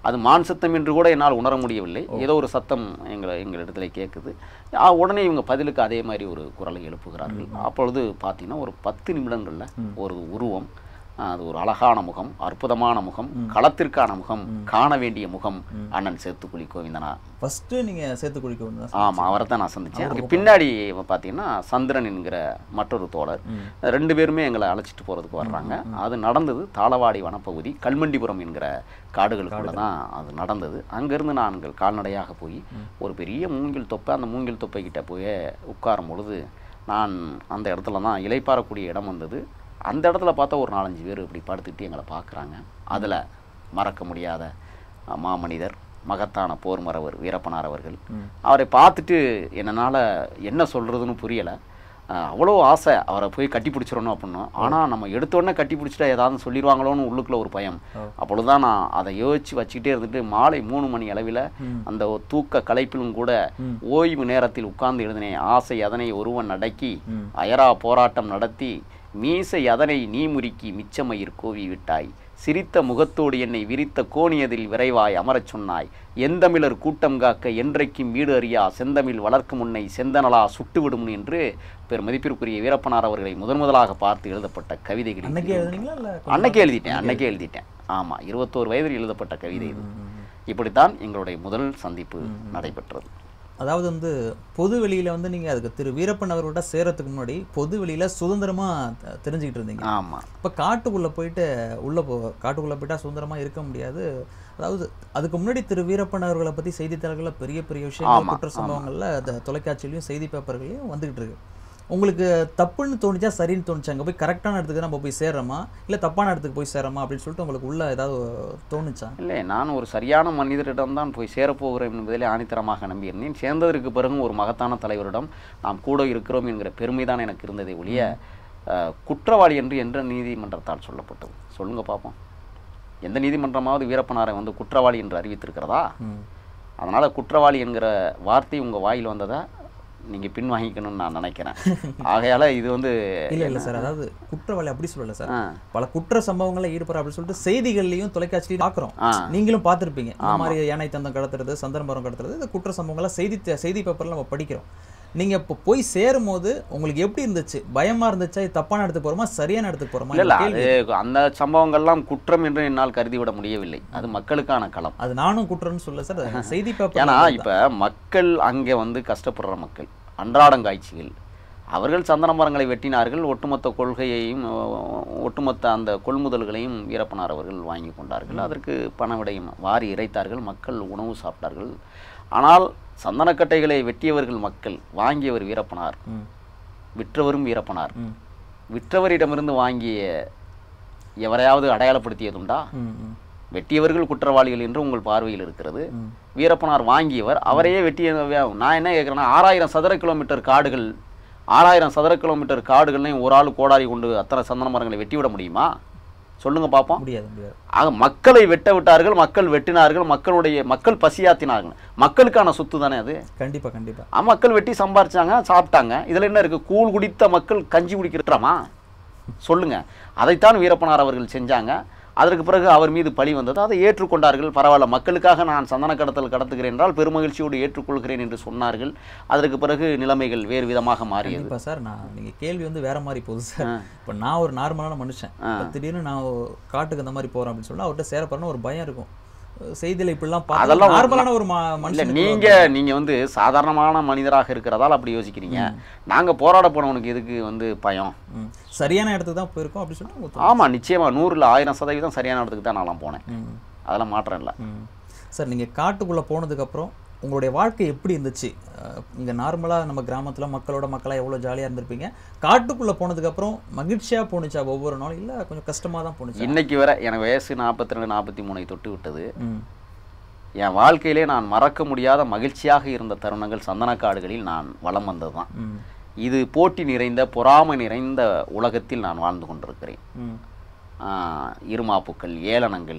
அது மான் சத்தம் என்று கூட என்னால் உணர முடியவில்லை ஏதோ ஒரு சத்தம் எங்களை எங்களிடத்துல கேட்குது ஆ, உடனே இவங்க பதிலுக்கு அதே மாதிரி ஒரு குரலை எழுப்புகிறார்கள் அப்பொழுது பார்த்தீங்கன்னா ஒரு பத்து நிமிடங்களில் ஒரு உருவம் ஆ, அது ஒரு அழகான முகம் அற்புதமான முகம் களத்திற்கான முகம் காண வேண்டிய முகம் அண்ணன் சேத்துக்குழி கோவிந்தனா ஃபஸ்ட்டு நீங்கள் சேர்த்து குளிக்க ஒன்று ஆமா அவரை தான் நான் சந்திச்சேன் அதுக்கு பின்னாடி பார்த்தீங்கன்னா சந்திரன் என்கிற மற்றொரு தோழர் ரெண்டு பேருமே எங்களை அழைச்சிட்டு போறதுக்கு வர்றாங்க அது நடந்தது தாளவாடி வனப்பகுதி கல்மண்டிபுரம் என்கிற காடுகளுக்குள்ள தான் அது நடந்தது அங்கிருந்து நாங்கள் கால்நடையாக போய் ஒரு பெரிய மூங்கில் தொப்பை அந்த மூங்கில் தொப்பை கிட்ட போய் உட்காரும் பொழுது நான் அந்த இடத்துல தான் இலைப்பாறக்கூடிய இடம் வந்தது அந்த இடத்துல பார்த்தா ஒரு நாலஞ்சு பேர் இப்படி படுத்துக்கிட்டு எங்களை பார்க்குறாங்க அதில் மறக்க முடியாத அஹ், மாமனிதர் மகத்தான போர் மறவர் வீரப்பனார் அவர்கள் அவரை பார்த்துட்டு என்னால் என்ன சொல்கிறதுன்னு புரியலை அவ்வளோ ஆசை அவரை போய் கட்டி பிடிச்சிடணும் அப்படின்னு ஆனால் நம்ம எடுத்த உடனே கட்டி பிடிச்சிட்டா ஏதாவது சொல்லிடுவாங்களோன்னு உள்ளுக்குள்ள ஒரு பயம் அப்பொழுதுதான் நான் அதை யோசிச்சு வச்சுக்கிட்டே இருந்துட்டு மாலை மூணு மணி அளவில் அந்த ஒரு தூக்க களைப்பிலும் கூட ஓய்வு நேரத்தில் உட்கார்ந்து எழுதினேன் ஆசை அதனை ஒருவன் அடக்கி அயரா போராட்டம் நடத்தி மீசை அதனை நீ முறுக்கி மிச்சமயிர் கோவி விட்டாய் சிரித்த முகத்தோடு என்னை விரித்த கோணியதில் விரைவாய் அமரச் சொன்னாய் எந்தமிழர் கூட்டம் காக்க என்றைக்கும் வீடு அறியா செந்தமிழ் வளர்க்கும் முன்னை செந்தனலா சுட்டுவிடும் என்று பெருமதிப்பிற்குரிய வீரப்பனார் அவர்களை முதன் முதலாக பார்த்து எழுதப்பட்ட கவிதைகள் அன்னைக்கே எழுதுனீங்களா இல்லை அன்னைக்கே எழுதிட்டேன் அன்னைக்கே எழுதிட்டேன் ஆமா இருபத்தோரு வயதில் எழுதப்பட்ட கவிதை இது இப்படித்தான் எங்களுடைய முதல் சந்திப்பு நடைபெற்றது அதாவது வந்து பொது வெளியில வந்து நீங்க அதுக்கு திரு வீரப்பன் அவரோட சேரத்துக்கு முன்னாடி பொது வெளியில சுதந்திரமா த- தெரிஞ்சுக்கிட்டு இருந்தீங்க ஆமா இப்போ காட்டுக்குள்ள போயிட்டு உள்ள போ காட்டுக்குள்ள போயிட்டா சுதந்திரமா இருக்க முடியாது அதாவது அதுக்கு முன்னாடி திரு வீரப்பன் அவர்களை பத்தி செய்தித்தாள்கள்ல பெரிய பெரிய விஷயங்கள் ஆமா, குற்ற சம்பவங்கள்ல அந்த தொலைக்காட்சியிலையும் செய்தி பேப்பர்களையும் வந்துகிட்டு இருக்கு உங்களுக்கு தப்புன்னு தோணுச்சா சரின்னு தோணுச்சா அங்க போய் கரெக்டான இடத்துக்கு நம்ம போய் சேர்றோமா இல்ல தப்பான இடத்துக்கு போய் சேர்றோமா அப்படின்னு சொல்லிட்டு உங்களுக்கு உள்ள ஏதாவது தோணுச்சா இல்லை நான் ஒரு சரியான மனிதரிடம் தான் போய் சேரப்போகிறேன் என்பதிலே ஆணித்தரமாக நம்பியிருந்தேன் சேர்ந்ததற்கு பிறகும் ஒரு மகத்தான தலைவரிடம் நாம் கூட இருக்கிறோம் என்கிற பெருமை தான் எனக்கு இருந்ததே ஒழிய அஹ், குற்றவாளி என்று என்ற நீதிமன்றத்தால் சொல்லப்பட்டது சொல்லுங்க பார்ப்போம் எந்த நீதிமன்றமாவது வீரப்பனாரை வந்து குற்றவாளி என்று அறிவித்திருக்கிறதா ம். அதனால் குற்றவாளி என்கிற வார்த்தை உங்கள் வாயில் வந்ததா நீங்கள் பின்வாங்கிக்கணும்னு நான் நினைக்கிறேன் ஆகையால் இது வந்து இல்ல இல்ல சார் அதாவது குற்றவாளி அப்படி சொல்லல சார் ஆ, பல குற்ற சம்பவங்களை ஈடுபடுற அப்படின்னு சொல்லிட்டு செய்திகள்லையும் தொலைக்காட்சியிலையும் பார்க்குறோம் ஆ நீங்களும் பார்த்திருப்பீங்க இந்த மாதிரி யானை தந்தம் கடத்துறது சந்தர்மரம் கடத்துறது இந்த குற்ற சம்பவங்களை செய்தி த- செய்தி பேப்பர்ல நம்ம படிக்கிறோம் நீங்க இப்போ போய் சேரும் போது உங்களுக்கு எப்படி இருந்துச்சு பயமா இருந்துச்சா இது தப்பான இடத்துக்கு போறோமா சரியான இடத்துக்கு போறோமா இல்லை இல்லை இந்த கேள்வி அது அந்த சம்பவங்கள்லாம் குற்றம் என்று என்னால் கருதிவிட முடியவில்லை அது மக்களுக்கான களம் அது நானும் குற்றம்னு சொல்ல சார் அது செய்தி பேப்பர் ஏன்னா இப்போ மக்கள் அங்கே வந்து கஷ்டப்படுற மக்கள் அன்றாடங்காய்ச்சிகள் அவர்கள் சந்தன மரங்களை வெட்டினார்கள் ஒட்டுமொத்த கொள்கையையும் அஹ், ஒட்டுமொத்த அந்த கொள்முதல்களையும் வீரப்பனார் அவர்கள் வாங்கி கொண்டார்கள் அதற்கு பண விடையும் வாரி இறைத்தார்கள் மக்கள் உணவு சாப்பிட்டார்கள் ஆனால் சந்தனக்கட்டைகளை வெட்டியவர்கள் மக்கள் வாங்கியவர் வீரப்பனார் ம், விற்றவரும் வீரப்பனார் ம், விற்றவரிடமிருந்து வாங்கிய எவரையாவது அடையாளப்படுத்தியதுண்டா ம், ம், வெட்டியவர்கள் குற்றவாளிகள் என்று உங்கள் பார்வையில் இருக்கிறது ம். வீரப்பனார் வாங்கியவர் அவரையே வெட்டிய நான் என்ன கேட்குறேன்னா ஆறாயிரம் சதுர கிலோமீட்டர் காடுகள் ஆறாயிரம் சதுர கிலோமீட்டர் காடுகள்லையும் ஒரு ஆள் கோடாரி கொண்டு அத்தனை சந்தன மரங்களை வெட்டி விட முடியுமா சொல்லுங்க பார்ப்போம் முடியாது முடியாது ஆக மக்களை வெட்ட விட்டார்கள் மக்கள் வெட்டினார்கள் மக்களுடைய மக்கள் பசியாத்தினார்கள் மக்களுக்கான சொத்து தானே அது கண்டிப்பா கண்டிப்பா ஆ, மக்கள் வெட்டி சம்பாரிச்சாங்க சாப்பிட்டாங்க இதுல என்ன இருக்கு கூழ் குடித்த மக்கள் கஞ்சி குடிக்கிறோமா சொல்லுங்க அதைத்தான் வீரப்பனார் அவர்கள் செஞ்சாங்க அதற்கு பிறகு அவர் மீது பழி வந்தது அதை ஏற்றுக்கொண்டார்கள் பரவாயில்ல மக்களுக்காக நான் சந்தன கடத்தல் கடத்துகிறேன் என்றால் பெருமகிழ்ச்சியோடு ஏற்றுக்கொள்கிறேன் என்று சொன்னார்கள் அதற்கு பிறகு நிலைமைகள் வேறு விதமாக மாறியது கண்டிப்பா சார் நான் நீங்க கேள்வி வந்து வேற மாதிரி போகுது சார் இப்போ நான் ஒரு நார்மலான மனுஷன் இப்ப திடீர்னு நான் காட்டுக்கு அந்த மாதிரி போறேன் அப்படின்னு சொன்னா அவர்கிட்ட சேர போறேன்னு ஒரு பயம் இருக்கும் செய்தியில இப்படிலாம் பார்த்தா அதெல்லாம் ஒரு- நார்மலான ஒரு ம- இல்ல மனுஷன் நீங்க நீங்க வந்து சாதாரணமான மனிதராக இருக்கிறதால அப்படி யோசிக்கிறீங்க நாங்க போராட போனவனுக்கு எதுக்கு வந்து பயம் ம். சரியான இடத்துக்கு தான் போயிருக்கோம் அப்படின்னு சொல்லிட்டு உங்களுக்கு தோணும். ஆமா நிச்சயமா நூறுல ஆயிரம் சதவீதம் சரியான இடத்துக்கு தான் நான்லாம் போனேன் ம். அதெல்லாம் மாற்றம் இல்லை ம். சார் நீங்கள் காட்டுக்குள்ளே போனதுக்கப்புறம் உங்களுடைய வாழ்க்கை எப்படி இருந்துச்சு அஹ், இங்க நார்மலாக நம்ம கிராமத்தில் மக்களோட மக்களாக எவ்வளோ ஜாலியாக இருந்திருப்பீங்க காட்டுக்குள்ளே போனதுக்கப்புறம் மகிழ்ச்சியாக போணுச்சா ஒவ்வொரு நாளும் இல்லை கொஞ்சம் கஷ்டமாக தான் போணுச்சா இன்னைக்கு வரை எனக்கு வயசு நாற்பத்தி ரெண்டு நாற்பத்தி மூணை தொட்டு விட்டது ம் என் வாழ்க்கையிலே நான் மறக்க முடியாத மகிழ்ச்சியாக இருந்த தருணங்கள் சந்தனக்காடுகளில் நான் வலம் வந்ததுதான் ம் இது போட்டி நிறைந்த பொறாமை நிறைந்த உலகத்தில் நான் வாழ்ந்து கொண்டிருக்கிறேன் ம் ஆஹ் இருமாப்புக்கள் ஏளனங்கள்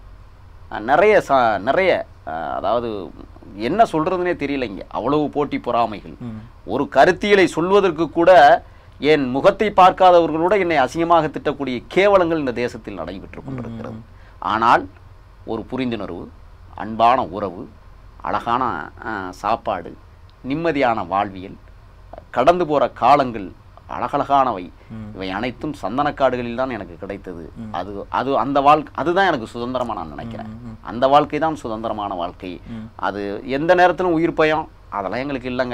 ஆஹ் நிறைய ச நிறைய ஆஹ் அதாவது என்ன சொல்றதுனே தெரியல இங்க அவ்வளவு போட்டி பொறாமைகள் ம் ஒரு கருத்தியலை சொல்வதற்கு கூட என் முகத்தை பார்க்காதவர்களோட என்னை அசிங்கமாக திட்டக்கூடிய கேவலங்கள் இந்த தேசத்தில் நடைபெற்று கொண்டிருக்கிறது ஆனால் ஒரு புரிந்துணர்வு அன்பான உறவு அழகான ஆ, சாப்பாடு நிம்மதியான வாழ்வியல் கடந்து போகிற காலங்கள் அழகழகானவை இவை அனைத்தும் சந்தனக்காடுகளில் தான் எனக்கு கிடைத்தது அது அது அந்த வாழ்க்கை அதுதான் எனக்கு சுதந்திரமா நான் நினைக்கிறேன் அந்த வாழ்க்கை தான் சுதந்திரமான வாழ்க்கை அது எந்த நேரத்திலும் உயிர் பயம் அதெல்லாம் எங்களுக்கு இல்லைங்க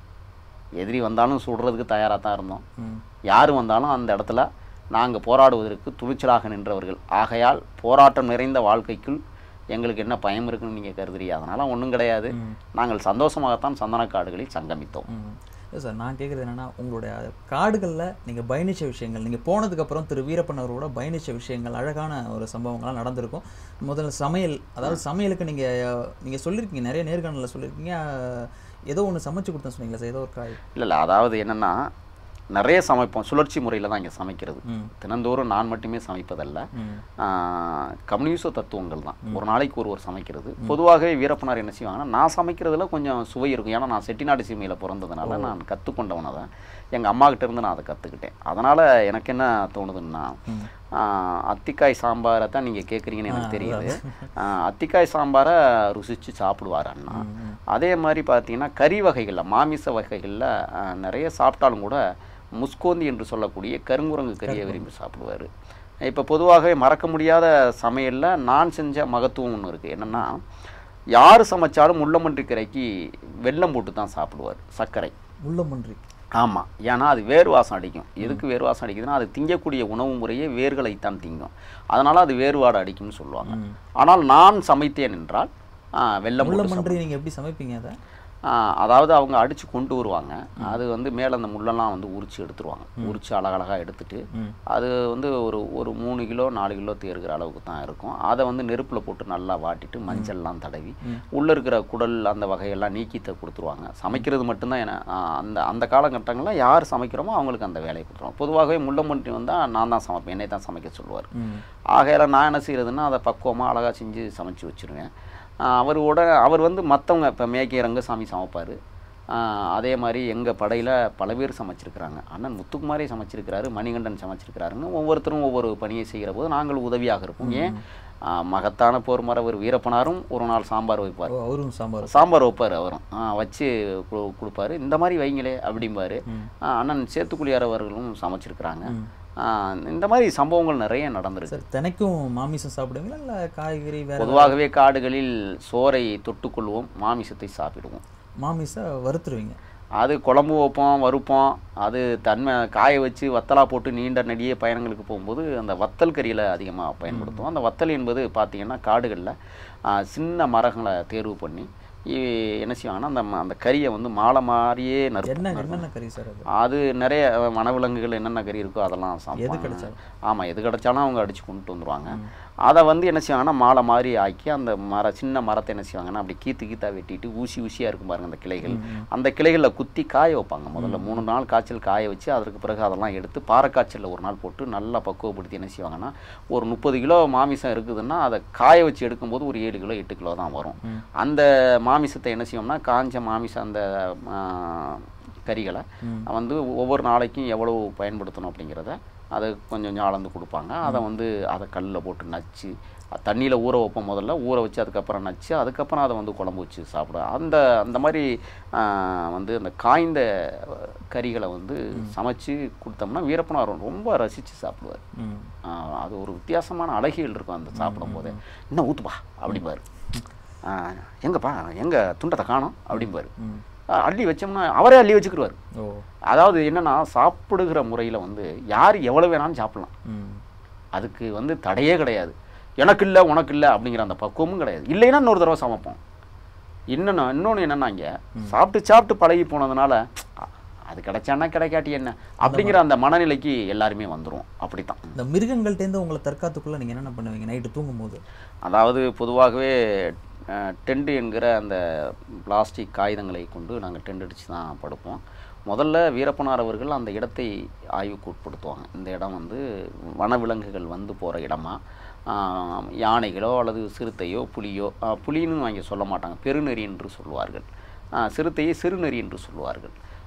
எதிரி வந்தாலும் சுடுறதுக்கு தயாராக தான் இருந்தோம் ம் யார் வந்தாலும் அந்த இடத்துல நாங்கள் போராடுவதற்கு துணிச்சலாக நின்றவர்கள் ஆகையால் போராட்டம் நிறைந்த வாழ்க்கைக்குள் எங்களுக்கு என்ன பயம் இருக்குன்னு நீங்கள் கருதுறீங்க அதனால் ஒன்றும் கிடையாது நாங்கள் சந்தோஷமாகத்தான் சந்தனக்காடுகளில் சங்கமித்தோம் ம் இல்லை சார் நான் கேட்குறது என்னன்னா உங்களுடைய காடுகளில் நீங்கள் பயணித்த விஷயங்கள் நீங்கள் போனதுக்கப்புறம் திரு வீரப்பன் அவரோட பயணித்த விஷயங்கள் அழகான ஒரு சம்பவங்கள்லாம் நடந்திருக்கும் முதல்ல சமையல் அதாவது சமையலுக்கு நீங்கள் நீங்கள் சொல்லியிருக்கீங்க நிறைய நேர்காணலில் சொல்லியிருக்கீங்க அஹ், ஏதோ ஒன்று சமைச்சு கொடுத்தேன் சொன்னீங்களா சார் ஏதோ ஒரு காய் இல்லை இல்லை அதாவது என்னென்னா நிறைய சமைப்போம் சுழற்சி முறையில் தான் இங்கே சமைக்கிறது ம் தினந்தோறும் நான் மட்டுமே சமைப்பதல்ல ம் ஆஹ், கம்யூனிச தத்துவங்கள் தான் ஒரு நாளைக்கு ஒருவர் சமைக்கிறது பொதுவாகவே வீரப்பனார் என்ன செய்வாங்கன்னா நான் சமைக்கிறதுல கொஞ்சம் சுவை இருக்கும் ஏன்னா நான் செட்டிநாடு சீமையில் பிறந்ததுனால நான் கற்றுக்கொண்டவனை தான் எங்கள் அம்மா கிட்ட இருந்து நான் அதை கற்றுக்கிட்டேன் அதனால் எனக்கு என்ன தோணுதுன்னா ம். ஆஹ், அத்திக்காய் சாம்பாரை தான் நீங்கள் கேட்குறீங்கன்னு எனக்கு தெரியுது ஆஹ், அத்திக்காய் சாம்பாரை ருசித்து சாப்பிடுவார் அண்ணா அதே மாதிரி பார்த்தீங்கன்னா கறி வகைகளில் மாமிச வகைகளில் நிறைய சாப்பிட்டாலும் கூட முஸ்கோந்தி என்று சொல்லக்கூடிய கருங்குரங்கு கறியை விரும்பி சாப்பிடுவார் இப்போ பொதுவாகவே மறக்க முடியாத சமையலில் நான் செஞ்ச மகத்துவம் ஒன்று இருக்குது என்னென்னா யார் சமைச்சாலும் முள்ளமன்றி கரைக்கு வெல்லம் போட்டு தான் சாப்பிடுவார் சர்க்கரை முள்ளம்பன்றி ஆமாம் ஏன்னா அது வேர் வாசம் அடிக்கும் எதுக்கு வேர் வாசம் அடிக்குதுன்னா அது திங்கக்கூடிய உணவு முறையே வேர்களைத்தான் திங்கும் அதனால் அது வேறுபாடு அடிக்கும்னு சொல்லுவாங்க ம். ஆனால் நான் சமைத்தேன் என்றால் ஆ, வெல்லம் போட்டு முள்ளம்பன்றி நீங்கள் எப்படி சமைப்பீங்க அதை ஆ, அதாவது அவங்க அடித்து கொண்டு வருவாங்க அது வந்து மேலே அந்த முள்ளெல்லாம் வந்து உரிச்சு எடுத்துருவாங்க உரிச்சு அழகழகாக எடுத்துட்டு ம் அது வந்து ஒரு ஒரு மூணு கிலோ நாலு கிலோ தேர்கிற அளவுக்கு தான் இருக்கும் அதை வந்து நெருப்பில் போட்டு நல்லா வாட்டிட்டு மஞ்சள்லாம் தடவி உள்ளே இருக்கிற குடல் அந்த வகையெல்லாம் நீக்கித்த கொடுத்துருவாங்க சமைக்கிறது மட்டும்தான் என ஆ, அந்த அந்த காலகட்டங்களில் யார் சமைக்கிறோமோ அவங்களுக்கு அந்த வேலையை கொடுத்துருவாங்க பொதுவாகவே முள்ளம்பன்றி வந்தால் நான் தான் சமைப்பேன் என்னை தான் சமைக்க சொல்லுவார் ம் ஆகையால் நான் என்ன செய்கிறதுன்னா அதை பக்குவமாக அழகாக செஞ்சு சமைச்சு வச்சுருவேன் அவர் உடனே அவர் வந்து மற்றவங்க இப்போ மேக்கே ரங்கசாமி சமைப்பார் அதே மாதிரி எங்கள் படையில் பல பேர் சமைச்சிருக்கிறாங்க அண்ணன் முத்துக்குமாரே சமைச்சிருக்கிறாரு மணிகண்டன் சமைச்சிருக்கிறாருன்னு ஒவ்வொருத்தரும் ஒவ்வொரு பணியை செய்கிற போது நாங்கள் உதவியாக இருப்போம் ஏன் ஆ, மகத்தான போர் மரவர் வீரப்பனாரும் ஒரு நாள் சாம்பார் வைப்பார் ஓ அவரும் சாம்பார் சாம்பார் வைப்பார் அவரும் ஆ, வச்சு கு- கொடுப்பாரு இந்த மாதிரி வைங்களே அப்படிம்பாரு ம். ஆ, அண்ணன் சேத்துக்குழியார் அவர்களும் சமைச்சிருக்கிறாங்க ஆ, இந்த மாதிரி சம்பவங்கள் நிறைய நடந்திருக்கு சார் தினைக்கும் மாமிசம் சாப்பிடுவீங்களா இல்லை காய்கறி வேற பொதுவாகவே காடுகளில் சோறை தொட்டுக்கொள்வோம் மாமிசத்தை சாப்பிடுவோம் மாமிசம் வறுத்துருவீங்க அது குழம்பு வைப்போம் வறுப்போம் அது தன்மை காய வச்சு வத்தலா போட்டு நீண்ட நெடிய பயணங்களுக்கு போகும்போது அந்த வத்தல் கறியில் அதிகமாக பயன்படுத்துவோம் அந்த வத்தல் என்பது பார்த்தீங்கன்னா காடுகளில் சின்ன மரங்களை தேர்வு பண்ணி இ- என்ன செய்வாங்கன்னா அந்த ம- அந்த கறியை வந்து மாலை மாதிரியே நறுப்பு என்ன என்னென்ன கறி சார் அது அது நிறைய வனவிலங்குகள் என்னென்ன கறி இருக்கோ அதெல்லாம் எது சாப்பிடுவாங்க கிடைச்சாலும் ஆமாம் எது கிடைச்சாலும் அவங்க அடித்து கொண்டுட்டு வந்துருவாங்க அதை வந்து என்ன செய்வாங்கன்னா மாலை மாதிரி ஆக்கி அந்த மர சின்ன மரத்தை என்ன செய்வாங்கன்னா அப்படி கீத்து கீத்தா வெட்டிட்டு ஊசி ஊசியாக இருக்கும் பாருங்க அந்த கிளைகள் அந்த கிளைகளில் குத்தி காய வைப்பாங்க முதல்ல மூணு நாள் காய்ச்சல் காய வச்சு அதற்கு பிறகு அதெல்லாம் எடுத்து பாறைக்காய்ச்சலில் ஒரு நாள் போட்டு நல்லா பக்குவப்படுத்தி என்ன செய்வாங்கன்னா ஒரு முப்பது கிலோ மாமிசம் இருக்குதுன்னா அதை காய வச்சு எடுக்கும்போது ஒரு ஏழு கிலோ எட்டு கிலோ தான் வரும் ம். அந்த மாமிசத்தை என்ன செய்வோம்னா காஞ்ச மாமிசம் அந்த ஆ, கறிகளை ம். வந்து ஒவ்வொரு நாளைக்கும் எவ்வளவு பயன்படுத்தணும் அப்படிங்கிறத அதை கொஞ்சம் கொஞ்சம் அளந்து கொடுப்பாங்க அதை வந்து அதை கல்லில் போட்டு நச்சு தண்ணியில் ஊற வைப்போம் முதல்ல ஊற வச்சு அதுக்கப்புறம் நச்சு அதுக்கப்புறம் அதை வந்து குழம்பு வச்சு சாப்பிடுவோம் அந்த அந்த மாதிரி ஆ, வந்து அந்த காய்ந்த கறிகளை வந்து சமைச்சு கொடுத்தோம்னா வீரப்பனார் ரொம்ப ரசித்து சாப்பிடுவார் ம் ஆ, அது ஒரு வித்தியாசமான அழகியல் இருக்கும் அந்த சாப்பிடும் போதே இன்னும் ஊத்துப்பா அப்படிம்பாரு ஆ, எங்கப்பா எங்க துண்டத்தை காணோம் அப்படிம்பாரு ம் ஆ, அள்ளி வச்சோம்னா அவரே அள்ளி வச்சுக்கிடுவார் ஓ அதாவது என்னன்னா சாப்பிடுகிற முறையில் வந்து யார் எவ்வளோ வேணாலும் சாப்பிடலாம் ம் அதுக்கு வந்து தடையே கிடையாது எனக்கு இல்லை உனக்கு இல்லை அப்படிங்கிற அந்த பக்குவமும் கிடையாது இல்லைன்னா இன்னொரு தடவை சமைப்போம் இன்னொன்று இன்னொன்று என்னன்னா இங்கே சாப்பிட்டு சாப்பிட்டு பழகி போனதுனால அ, அது கிடைச்சானா கிடைக்காட்டி என்ன அப்படிங்கிற அந்த மனநிலைக்கு எல்லாருமே வந்துரும் அப்படித்தான் இந்த மிருகங்கள்ட்டேருந்து உங்களை தற்காத்துக்குள்ள நீங்கள் என்னென்ன பண்ணுவீங்க நைட்டு தூங்கும்போது அதாவது பொதுவாகவே டெண்டு என்கிற அந்த பிளாஸ்டிக் காகிதங்களை கொண்டு நாங்கள் டெண்ட் அடித்து தான் படுப்போம் முதல்ல வீரப்பனார் அவர்கள் அந்த இடத்தை ஆய்வுக்கு உட்படுத்துவாங்க இந்த இடம் வந்து வனவிலங்குகள் வந்து போகிற இடமா ஆஹ், யானைகளோ அல்லது சிறுத்தையோ புலியோ ஆஹ், புலின்னு வாங்கி சொல்ல மாட்டாங்க பெருநெறி என்று சொல்லுவார்கள் ஆஹ், சிறுத்தையை சிறுநெறி என்று சொல்லுவார்கள்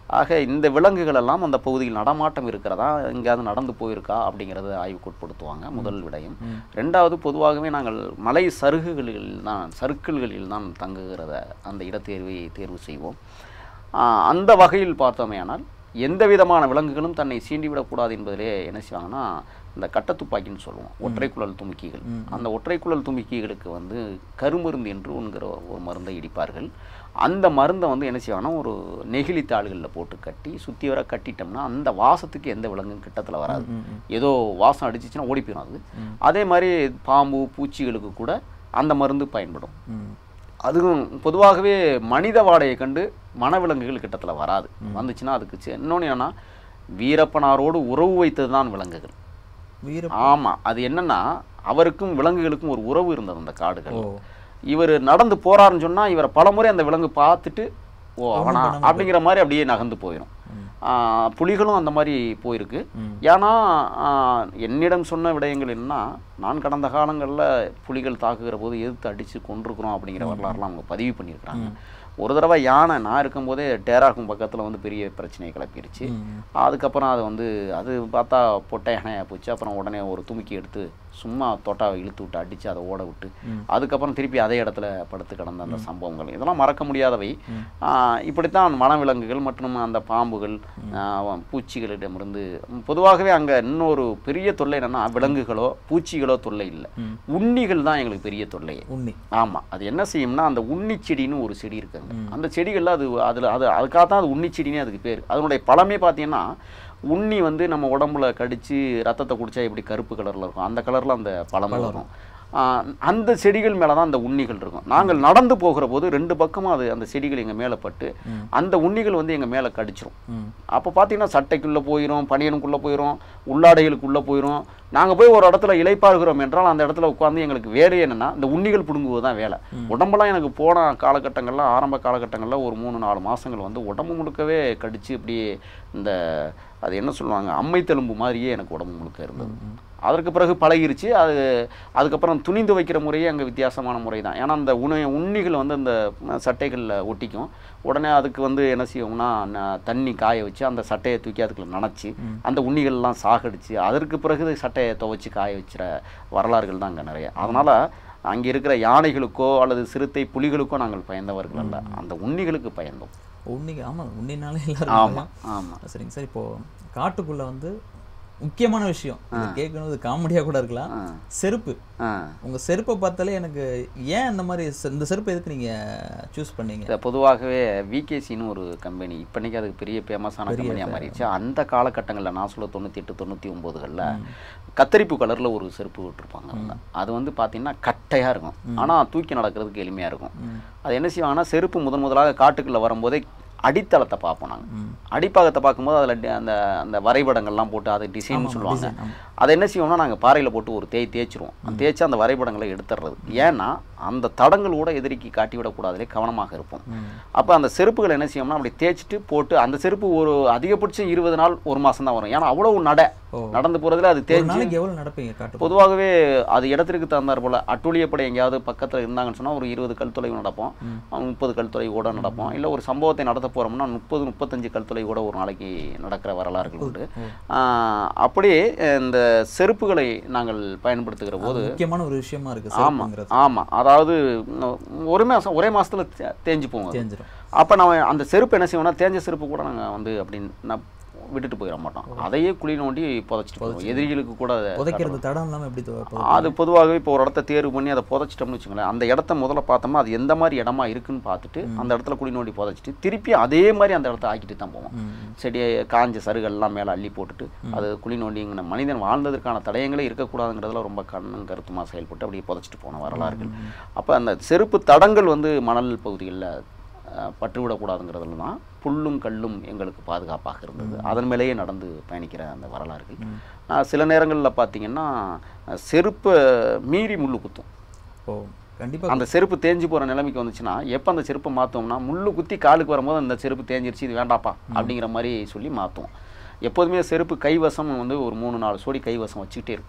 ஆக இந்த விலங்குகள் எல்லாம் அந்த பகுதியில் நடமாட்டம் இருக்கிறதா எங்கேயாவது நடந்து போயிருக்கா அப்படிங்கிறத ஆய்வுக்கு உட்படுத்துவாங்க முதல் விடயம் ம். ரெண்டாவது பொதுவாகவே நாங்கள் மலை சருகுகளில் தான் சர்க்கிள்களில் தான் தங்குகிறத அந்த இடத்தேர்வை தேர்வு செய்வோம் ஆஹ் அந்த வகையில் பார்த்தோமேயானால் எந்த விதமான விலங்குகளும் தன்னை சீண்டிவிடக்கூடாது என்பதிலே என்ன செய்வாங்கன்னா இந்த கட்டத்துப்பாக்கின்னு சொல்லுவோம் ஒற்றைக்குழல் துமுக்கிகள் அந்த ஒற்றைக்குழல் துமுக்கிகளுக்கு வந்து கருமருந்து என்று என்கிற ஒரு மருந்தை இடிப்பார்கள் அந்த மருந்தை வந்து என்ன செய்வாங்கன்னா ஒரு நெகிழி தாள்களில் போட்டு கட்டி சுற்றி வர கட்டிட்டோம்னா அந்த வாசத்துக்கு எந்த விலங்கும் கிட்டத்தில் வராது ம், ம். ஏதோ வாசம் அடிச்சிச்சுன்னா ஓடி போயிடும் அது அதே மாதிரி பாம்பு பூச்சிகளுக்கு கூட அந்த மருந்து பயன்படும் ம். அதுவும் பொதுவாகவே மனித வாடையை கண்டு மனவிலங்குகள் கிட்டத்தில் வராது வந்துச்சுன்னா அதுக்கு சி- இன்னொன்று என்னன்னா வீரப்பனாரோடு உறவு வைத்தது தான் விலங்குகள் வீர ஆமாம் அது என்னன்னா அவருக்கும் விலங்குகளுக்கும் ஒரு உறவு இருந்தது அந்த காடுகள் ஓ இவர் நடந்து போறாருன்னு சொன்னா இவரை பலமுறை அந்த விலங்கு பார்த்துட்டு ஓ அவனா பண்ணாம அப்படிங்கிற மாதிரி அப்படியே நகர்ந்து போயிடும் ம். ஆஹ் புலிகளும் அந்த மாதிரி போயிருக்கு ம். ஏன்னா ஆஹ் என்னிடம் சொன்ன விடயங்கள் என்னன்னா நான் கடந்த காலங்களில் புலிகள் தாக்குகிற போது எதிர்த்து அடித்து கொண்டிருக்கிறோம் அப்படிங்கிற வரலாறுலாம் அவங்க பதிவு பண்ணியிருக்கிறாங்க ஒரு தடவை யானை நான் இருக்கும்போதே டேராக்கும் பக்கத்தில் வந்து பெரிய பிரச்சனையை கிளப்பிருச்சு ம். அதுக்கப்புறம் அது வந்து அது பார்த்தா பொட்டை யானையாக போச்சு அப்புறம் உடனே ஒரு துமுக்கி எடுத்து சும்மா தொட்டாவை இழுத்து விட்டு அடித்து அதை ஓட விட்டு ம். அதுக்கப்புறம் திருப்பி அதே இடத்துல படுத்து கிடந்த அந்த சம்பவங்கள் இதெல்லாம் மறக்க முடியாதவை ம். ஆஹ் இப்படித்தான் வனவிலங்குகள் மற்றும் அந்த பாம்புகள் ஆஹ் பூச்சிகளிடமிருந்து பொதுவாகவே அங்கே இன்னொரு பெரிய தொல்லை என்னன்னா விலங்குகளோ பூச்சிகளோ தொல்லை இல்லை ம். உண்ணிகள் தான் எங்களுக்கு பெரிய தொல்லையே உண்ணி ஆமாம் அது என்ன செய்யும்னா அந்த உண்ணி செடின்னு ஒரு செடி இருக்குங்க அந்த செடிகளில் அது அதில் அது அதுக்காக தான் அது உண்ணி செடினே அதுக்கு பேர் அதனுடைய பழமே பார்த்தீங்கன்னா உண்ணி வந்து நம்ம உடம்புல கடிச்சு ரத்தத்தை குடிச்சா எப்படி கருப்பு கலரில் இருக்கும் அந்த கலரில் அந்த பழம் வரும் ஆஹ் அந்த செடிகள் மேலே தான் அந்த உண்ணிகள் இருக்கும் நாங்கள் நடந்து போகிற போது ரெண்டு பக்கமும் அது அந்த செடிகள் எங்கள் மேலே பட்டு ம். அந்த உண்ணிகள் வந்து எங்கள் மேலே கடிச்சிரும் ம். அப்போ பார்த்தீங்கன்னா சட்டைக்குள்ளே போயிடும் பனியனுக்குள்ளே போயிடும் உள்ளாடைகளுக்குள்ளே போயிடும் நாங்கள் போய் ஒரு இடத்துல இளைப்பாறுகிறோம் என்றால் அந்த இடத்துல உட்காந்து எங்களுக்கு வேலை என்னன்னா இந்த உண்ணிகள் பிடுங்குவது தான் வேலை உடம்பெல்லாம் எனக்கு போன காலகட்டங்களில் ஆரம்ப காலகட்டங்களில் ஒரு மூணு நாலு மாதங்கள் வந்து உடம்பு முழுக்கவே கடிச்சு இப்படியே இந்த அது என்ன சொல்லுவாங்க அம்மை தெலும்பு மாதிரியே எனக்கு உடம்பு முழுக்க இருந்தது அதற்கு பிறகு பழகிருச்சு அது அதுக்கப்புறம் துணிந்து வைக்கிற முறையே அங்கே வித்தியாசமான முறை தான் ஏன்னா அந்த உண உண்ணிகள் வந்து அந்த சட்டைகளில் ஒட்டிக்கும் உடனே அதுக்கு வந்து என்ன செய்வோம்னா ந- தண்ணி காய வச்சு அந்த சட்டையை தூக்கி அதுக்குள்ள நனைச்சி அந்த உண்ணிகள்லாம் சாகடிச்சு அதற்கு பிறகு சட்டையை துவைச்சி காய வச்சுற வரலாறுகள் தான் அங்கே நிறைய அதனால் அங்கே இருக்கிற யானைகளுக்கோ அல்லது சிறுத்தை புலிகளுக்கோ நாங்கள் பயந்தவர்கள் அல்ல அந்த உண்ணிகளுக்கு பயந்தோம் உண்ணிக்கு ஆமா உண்ணினாலே எல்லாரும் ஆமாம் ஆமாம் சரிங்க சார் இப்போ காட்டுக்குள்ள வந்து முக்கியமான விஷயம் இது கேட்கணும் இது காமெடியா கூட இருக்கலாம் ஆ. செருப்பு ஆ உங்க செருப்பை பார்த்தாலே எனக்கு ஏன் இந்த மாதிரி செ- இந்த செருப்பு எதுக்கு நீங்க சூஸ் பண்ணீங்க இந்த பொதுவாகவே விகேசின்னு ஒரு கம்பெனி இப்போனைக்கு அதுக்கு பெரிய ஃபேமஸான கம்பெனியாக மாறிடுச்சு அந்த காலகட்டங்களில் நான் சொல்ல தொண்ணூற்றி எட்டு தொண்ணூற்றி ஒம்போதுகளில் கத்தரிப்பு கலரில் ஒரு செருப்பு விட்டுருப்பாங்க அவங்க அது வந்து பார்த்தீங்கன்னா கட்டையாக இருக்கும் ஆனால் தூக்கி நடக்கிறதுக்கு எளிமையாக இருக்கும் ம். அது என்ன செய்வாங்கன்னா செருப்பு முதன் முதலாக காட்டுக்குள்ளே வரும்போதே அடித்தளத்தை பார்ப்போம் நாங்கள் ம். அடிப்பாகத்தை பார்க்கும்போது அதில் அந்த அந்த வரைபடங்கள்லாம் போட்டு அதை டிசைன் சொல்லுவாங்க design, ஆமா. அதை என்ன செய்வோம்னா நாங்கள் பாறையில் போட்டு ஒரு தேய் தேய்ச்சிருவோம் அந்த தேய்ச்சி அந்த வரைபடங்களை எடுத்துடுறது ஏன்னா அந்த தடங்கள் கூட எதிரிக்கு காட்டி விடக்கூடாதுலே கவனமாக இருப்போம் ம். அப்போ அந்த செருப்புகள் என்ன செய்யோம்னா அப்படி தேய்ச்சிட்டு போட்டு அந்த செருப்பு ஒரு அதிகபட்சம் இருபது நாள் ஒரு மாதம் தான் வரும் ஏன்னா அவ்வளவு நட ஓ. நடந்து போகிறதுல அது ஒரு தேய்ச்சி நாளைக்கு எவ்வளவு நடப்பீங்க காட்டு பொதுவாகவே அது இடத்திற்கு தகுந்தாற் போல் அட்டூழியப்படை எங்கேயாவது பக்கத்தில் இருந்தாங்கன்னு சொன்னால் ஒரு இருபது கல் தொலைவு நடப்போம் முப்பது கல் தொலைவு கூட நடப்போம் இல்லை ஒரு சம்பவத்தை நடத்த போகிறோம்னா முப்பது முப்பத்தஞ்சு கல் தொலைவு கூட ஒரு நாளைக்கு நடக்கிற வரலாறுகள் உண்டு ஆஹ் அப்படியே இந்த செருப்புகளை நாங்கள் பயன்படுத்துகிற போது முக்கியமான ஒரு விஷயமா இருக்கு ஆமாம் செருப்புங்கிறது ஆமாம் அதாவது உம், ஒரு மாதம் ஒரே மாசத்துல தே- தேஞ்சு போகும் அது. தெரிஞ்சிடும் அப்போ நான் அந்த செருப்பு என்ன செய்வோம்னா தேஞ்ச செருப்பு கூட நாங்கள் வந்து அப்படின்னு நான் விட்டுட்டு போயிட மாட்டோம் அதையே குழி நோண்டி புதைச்சிட்டு போவோம் எதிரிகளுக்கு கூட அதை புதைக்கிறது தடம் இல்லாம எப்படி தொ- புதை- அது பொதுவாகவே இப்போ ஒரு இடத்த தேர்வு பண்ணி அதை புதைச்சிட்டோம்னு வச்சுங்களேன் அந்த இடத்த முதல்ல பார்த்தோம்னா அது எந்த மாதிரி இடமா இருக்குன்னு பார்த்துட்டு அந்த இடத்துல குழி நோண்டி புதைச்சிட்டு திருப்பி அதே மாதிரி அந்த இடத்த ஆக்கிட்டு தான் போவோம் ம். செடியை காஞ்ச சருகெல்லாம் மேலே அள்ளி போட்டுட்டு அது குழி நோண்டிங்கிற மனிதன் வாழ்ந்ததற்கான தடயங்களே இருக்கக்கூடாதுங்கிறதுல ரொம்ப கண்ணும் கருத்துமாக செயல்பட்டு அப்படியே புதைச்சிட்டு போன வரலாறுகள் அப்போ அந்த செருப்பு தடங்கள் வந்து மணல் பகுதிகளில் பற்றுவிடக்கூடாதுங்கிறதுல தான் புல்லும் கல்லும் எங்களுக்கு பாதுகாப்பாக இருந்தது அதன் மேலேயே நடந்து பயணிக்கிற அந்த வரலாறுகள் ஆஹ் சில நேரங்களில் பார்த்தீங்கன்னா அஹ் செருப்பை மீறி முள்ளு குத்தும் ஓ கண்டிப்பா அந்த செருப்பு தேஞ்சு போகிற நிலைமைக்கு வந்துச்சுன்னா எப்போ அந்த செருப்பை மாற்றோம்னா முள்ளு குத்தி காலுக்கு வரும்போது அந்த செருப்பு தேஞ்சிருச்சு இது வேண்டாப்பா அப்படிங்கிற மாதிரி சொல்லி மாற்றுவோம் எப்போதுமே செருப்பு கைவசம் வந்து ஒரு மூணு நாலு சோடி கைவசம் வச்சுக்கிட்டே இருப்போம்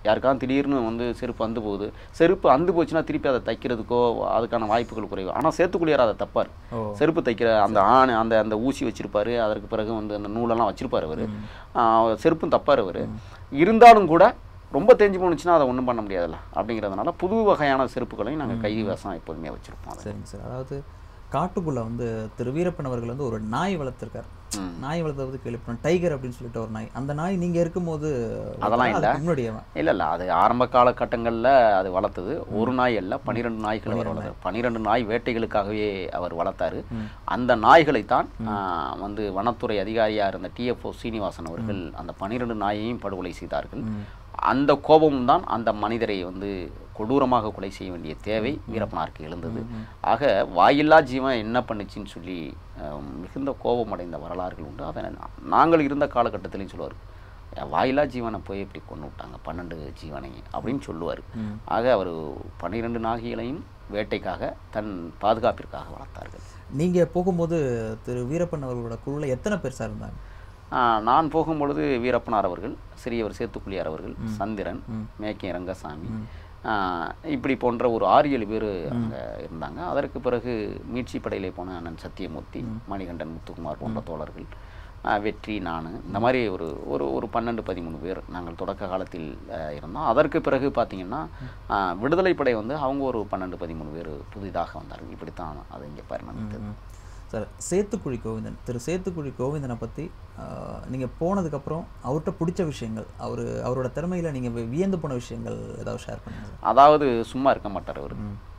யாருக்காவது திடீர்னு வந்து செருப்பு அந்து போகுது செருப்பு அந்து போச்சுன்னா திருப்பி அதை தைக்கிறதுக்கோ அதுக்கான வாய்ப்புகள் குறைவு ஆனால் சேத்துக்குழியார் அதை தப்பார் ஓ செருப்பு தைக்கிற அந்த ஆண் அந்த அந்த ஊசி வச்சிருப்பாரு அதற்கு பிறகு வந்து அந்த நூலெல்லாம் வச்சிருப்பாரு அவர் செருப்பும் தப்பார் அவர் இருந்தாலும் கூட ரொம்ப தேஞ்சு போணுச்சுன்னா அதை ஒன்றும் பண்ண முடியாதுல்ல அப்படிங்கிறதுனால புது வகையான செருப்புகளையும் நாங்கள் கைவசம் எப்போதுமே வச்சுருப்போம் அதை சரிங்க சார் அதாவது காட்டுக்குள்ள வந்து திரு வீரப்பன் அவர்கள் வந்து ஒரு நாய் வளர்த்துருக்காரு ம். நாய் வளர்த்தத பத்தி கேள்விப்பட்டோம் டைகர் அப்படின்னு சொல்லிட்டு ஒரு நாய் அந்த நாய் நீங்க இருக்கும்போது அதெல்லாம் இல்ல. அதுக்கு முன்னாடியே இல்லை இல்லை அது ஆரம்ப காலகட்டங்களில் அது வளர்த்தது ஒரு நாய் அல்ல பன்னிரெண்டு நாய்கள் அவர் வளர்த்தார் பன்னிரெண்டு நாய் வேட்டைகளுக்காகவே அவர் வளர்த்தாரு அந்த நாய்களைத்தான் ஆ, வந்து வனத்துறை அதிகாரியாக இருந்த டிஎஃப்ஓ சீனிவாசன் அவர்கள் அந்த பன்னிரெண்டு நாயையும் படுகொலை செய்தார்கள் அந்த கோபமும் தான் அந்த மனிதரை வந்து கொடூரமாக கொலை செய்ய வேண்டிய தேவை வீரப்பனாருக்கு எழுந்தது ஆக வாயில்லா ஜீவன் என்ன பண்ணுச்சுன்னு சொல்லி அஹ், மிகுந்த கோபம் அடைந்த வரலாறுகள் உண்டு அதை நா- நாங்கள் இருந்த காலகட்டத்திலையும் சொல்லுவார் வாயில்லா ஜீவனை போய் இப்படி கொண்டு விட்டாங்க பன்னெண்டு ஜீவனை அப்படின்னு சொல்லுவார் ஆக அவர் பன்னிரெண்டு நாகிகளையும் வேட்டைக்காக தன் பாதுகாப்பிற்காக வளர்த்தார்கள் நீங்க போகும்போது திரு வீரப்பன் அவர்களோட குழுல எத்தனை பேர் சார் இருந்தாங்க ஆஹ், நான் போகும்பொழுது வீரப்பனார் அவர்கள் சிறியவர் சேத்துக்குழியார் அவர்கள் சந்திரன் மேக்கே ரங்கசாமி ஆஹ், இப்படி போன்ற ஒரு ஆறு ஏழு பேர் அங்கே இருந்தாங்க அதற்கு பிறகு மீட்சி படையிலே போன அண்ணன் சத்தியமூர்த்தி மணிகண்டன் முத்துக்குமார் போன்ற தோழர்கள் ஆஹ், வெற்றி நான் இந்த மாதிரி ஒரு ஒரு ஒரு பன்னெண்டு பதிமூணு பேர் நாங்கள் தொடக்க காலத்தில் ஆஹ், இருந்தோம் அதற்கு பிறகு பார்த்தீங்கன்னா ஆஹ், விடுதலை படை வந்து அவங்க ஒரு பன்னெண்டு பதிமூணு பேர் புதிதாக வந்தார்கள் இப்படித்தான் அது இங்கே பரிணமித்தது ம். சார் சேத்துக்குழி கோவிந்தன் திரு சேத்துக்குழி கோவிந்தனை பற்றி நீங்கள் போனதுக்கப்புறம் அவர்கிட்ட பிடிச்ச விஷயங்கள் அவர் அவரோட திறமையில நீங்க வி- வியந்து போன விஷயங்கள் ஏதாவது ஷேர் பண்ணுங்க சார் அதாவது சும்மா இருக்க மாட்டார் அவர்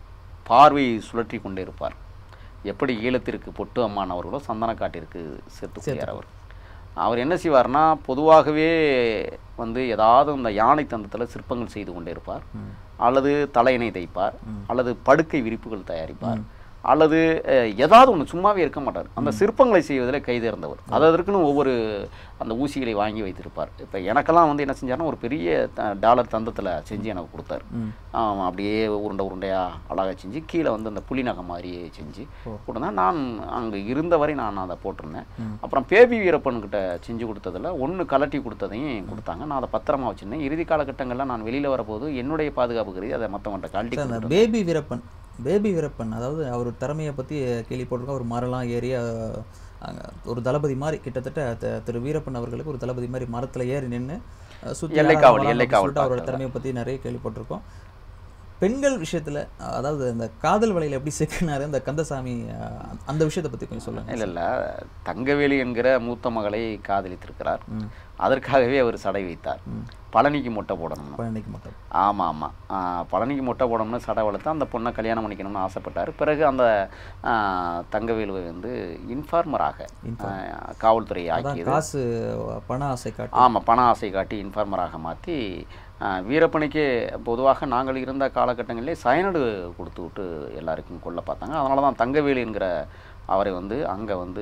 பார்வை சுழற்றி கொண்டே இருப்பார் எப்படி ஈழத்திற்கு பொட்டு அம்மான் அவர்களோ சந்தனக்காட்டிற்கு சேர்த்துக்குள்ளார் அவர் அவர் என்ன செய்வார்னா பொதுவாகவே வந்து ஏதாவது இந்த யானை தந்தத்தில் சிற்பங்கள் செய்து கொண்டே இருப்பார் அல்லது தலையணை தைப்பார் அல்லது படுக்கை விரிப்புகள் தயாரிப்பார் அல்லது அஹ், ஏதாவது ஒன்று சும்மாவே இருக்க மாட்டார் அந்த சிற்பங்களை செய்வதில் கைதேர்ந்தவர் அது அதற்குன்னு ஒவ்வொரு அந்த ஊசிகளை வாங்கி வைத்திருப்பார் இப்போ எனக்கெல்லாம் வந்து என்ன செஞ்சாருன்னா ஒரு பெரிய த- டாலர் தந்தத்தில் செஞ்சு எனக்கு கொடுத்தாரு ஆமா, அப்படியே உருண்டை உருண்டையாக அழகாக செஞ்சு கீழே வந்து அந்த புலி நகை மாதிரியே செஞ்சு கொடுத்தா நான் அங்கே இருந்தவரை நான் அதை போட்டிருந்தேன் அப்புறம் பேபி வீரப்பன் கிட்ட செஞ்சு கொடுத்ததில் ஒன்று கலட்டி கொடுத்ததையும் கொடுத்தாங்க நான் அதை பத்திரமா வச்சிருந்தேன் இறுதி காலகட்டங்களில் நான் வெளியில் வரப்போது என்னுடைய பாதுகாப்பு கருதி அதை மற்றவன்ட்ட கழட்டி சார் அந்த கொடுத்துட்டேன். பேபி வீரப்பன் பேபி வீரப்பன் அதாவது அவர் திறமையை பற்றி கேள்விப்பட்டிருக்கோம் ஒரு மரம்லாம் ஏறி அஹ், அங்க ஒரு தளபதி மாதிரி கிட்டத்தட்ட த- திரு வீரப்பன் அவர்களுக்கு ஒரு தளபதி மாதிரி மரத்துல ஏறி நின்று சுற்றி எல்லைக்காவல், எல்லைக்காவல் அவரோட பார்க்கறது. திறமையை பற்றி நிறைய கேள்விப்பட்டிருக்கோம் பெண்கள் விஷயத்துல அதாவது இந்த காதல் வலையில எப்படி சிக்கினாரு அந்த கந்தசாமி அஹ், அந்த விஷயத்தை பத்தி கொஞ்சம் சொல்லுங்க இல்லை இல்லை தங்கவேலு என்கிற மூத்த மகளை காதலித்திருக்கிறார் அதற்காகவே அவர் சடை வைத்தார் பழனிக்கு மொட்டை போடணும் பழனிக்கு மட்டும் ஆமாம் ஆமாம் பழனிக்கு மொட்டை போடணும்னு சடை வளர்த்து அந்த பொண்ணை கல்யாணம் பண்ணிக்கணும்னு ஆசைப்பட்டார் பிறகு அந்த ஆ, தங்கவேலுவை வந்து இன்ஃபார்மராக காவல்துறை அதான் ஆக்கியது காசு பண ஆசை காட்டி ஆமாம் பண ஆசை காட்டி இன்ஃபார்மராக மாற்றி வீரப்பனுக்கே பொதுவாக நாங்கள் இருந்த காலகட்டங்களிலே சயனடு கொடுத்து விட்டு எல்லாருக்கும் கொல்ல பார்த்தாங்க அதனால தான் தங்கவேலு என்கிற அவரை வந்து அங்கே வந்து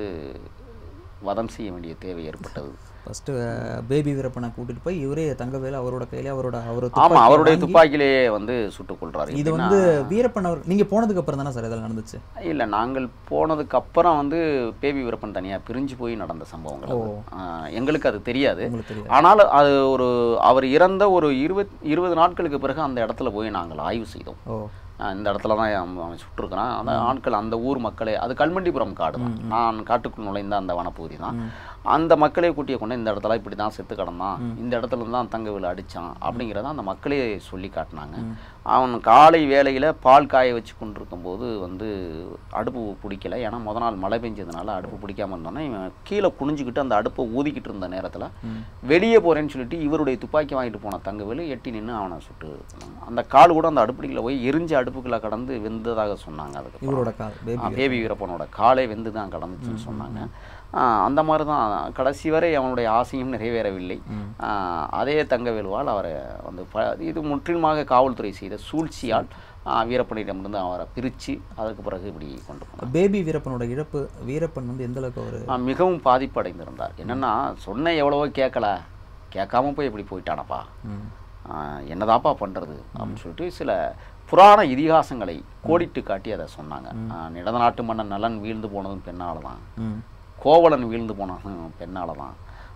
வதம் செய்ய வேண்டிய தேவை ஏற்பட்டது ஃபர்ஸ்ட் பேபி வீரப்பனை கூட்டிட்டு போய் இவரே தங்கவேலு அவரோட கையில அவரோட அவரோட ஆமாம் துப்பாக்கியை அவருடைய வாங்கி- துப்பாக்கியிலேயே வந்து சுட்டுக் கொள்றாரு இது வந்து வீரப்பன் அவர் நீங்க போனதுக்கு அப்புறம் தானே சார் இதெல்லாம் நடந்துச்சு இல்லை நாங்கள் போனதுக்கு அப்புறம் வந்து பேபி விருப்பன் தனியாக பிரிஞ்சு போய் நடந்த சம்பவங்கள் அது. ஆஹ் எங்களுக்கு அது தெரியாது உங்களுக்கு தெரியாது ஆனால் அது ஒரு அவர் இறந்த ஒரு இருபத் இருபது நாட்களுக்கு பிறகு அந்த இடத்துல போய் நாங்கள் ஆய்வு செய்தோம் ஓ ஆஹ் இந்த இடத்துல தான் அவன் அவன் சுட்டிருக்கிறான் அந்த ஆட்கள் அந்த ஊர் மக்களே அது கல்மண்டிபுரம் காடு தான் நான் காட்டுக்குள் நுழைந்த அந்த வனப்பகுதி தான் அந்த மக்களை கூட்டிய கொண்டு இந்த இடத்துல இப்படி தான் செத்து கிடந்தான் இந்த இடத்துல இருந்து தான் தங்கவில் அடித்தான் அப்படிங்கிறத அந்த மக்களே சொல்லி காட்டினாங்க அவன் காலை வேளையில் பால் காய வச்சு கொண்டிருக்கும் போது வந்து அடுப்பு பிடிக்கல ஏன்னா முத நாள் மழை பெஞ்சதுனால அடுப்பு பிடிக்காம இருந்தோன்னா இவன் கீழே குனிஞ்சுக்கிட்டு அந்த அடுப்பை ஊதிக்கிட்டு இருந்த நேரத்தில் வெளியே போகிறேன்னு சொல்லிட்டு இவருடைய துப்பாக்கி வாங்கிட்டு போன தங்கவேலு எட்டி நின்று அவனை சுட்டு கொன்னாங்க. அந்த கால் கூட அந்த அடுப்படியில் போய் எரிஞ்ச அடுப்புக்குள்ள கடந்து வெந்ததாக சொன்னாங்க அதுக்கு இவரோட கால் பேபி பேபி வீரப்பனோட காலே வெந்து தான் கடந்துச்சுன்னு சொன்னாங்க ஆ, அந்த மாதிரி தான் கடைசி வரை அவனுடைய ஆசையும் நிறைவேறவில்லை ஆ, அதே தங்கவேலுவால் அவரை வந்து ப- இது முற்றிலுமாக காவல்துறை செய்த சூழ்ச்சியால் ஆ, வீரப்பனிடமிருந்து அவரை பிரித்து அதுக்கு பிறகு இப்படி கொண்டு போனார் பேபி வீரப்பனோட இழப்பு வீரப்பன் வந்து எந்த அளவுக்கு ஒரு ஆ, மிகவும் பாதிப்பு அடைந்திருந்தார் என்னன்னா சொன்ன எவ்வளவோ கேட்கல கேட்காம போய் இப்படி போயிட்டானப்பா ம். ஆ, என்னதாப்பா பண்ணுறது அப்படின்னு சொல்லிட்டு சில புராண இதிகாசங்களை கோடிட்டு காட்டி அதை சொன்னாங்க ஆ, நிடநாட்டு மன்னன் நலன் வீழ்ந்து போனதும் பெண்ணால தான் ம் கோவலன் வீழ்ந்து போனதும் பெண்ணால தான்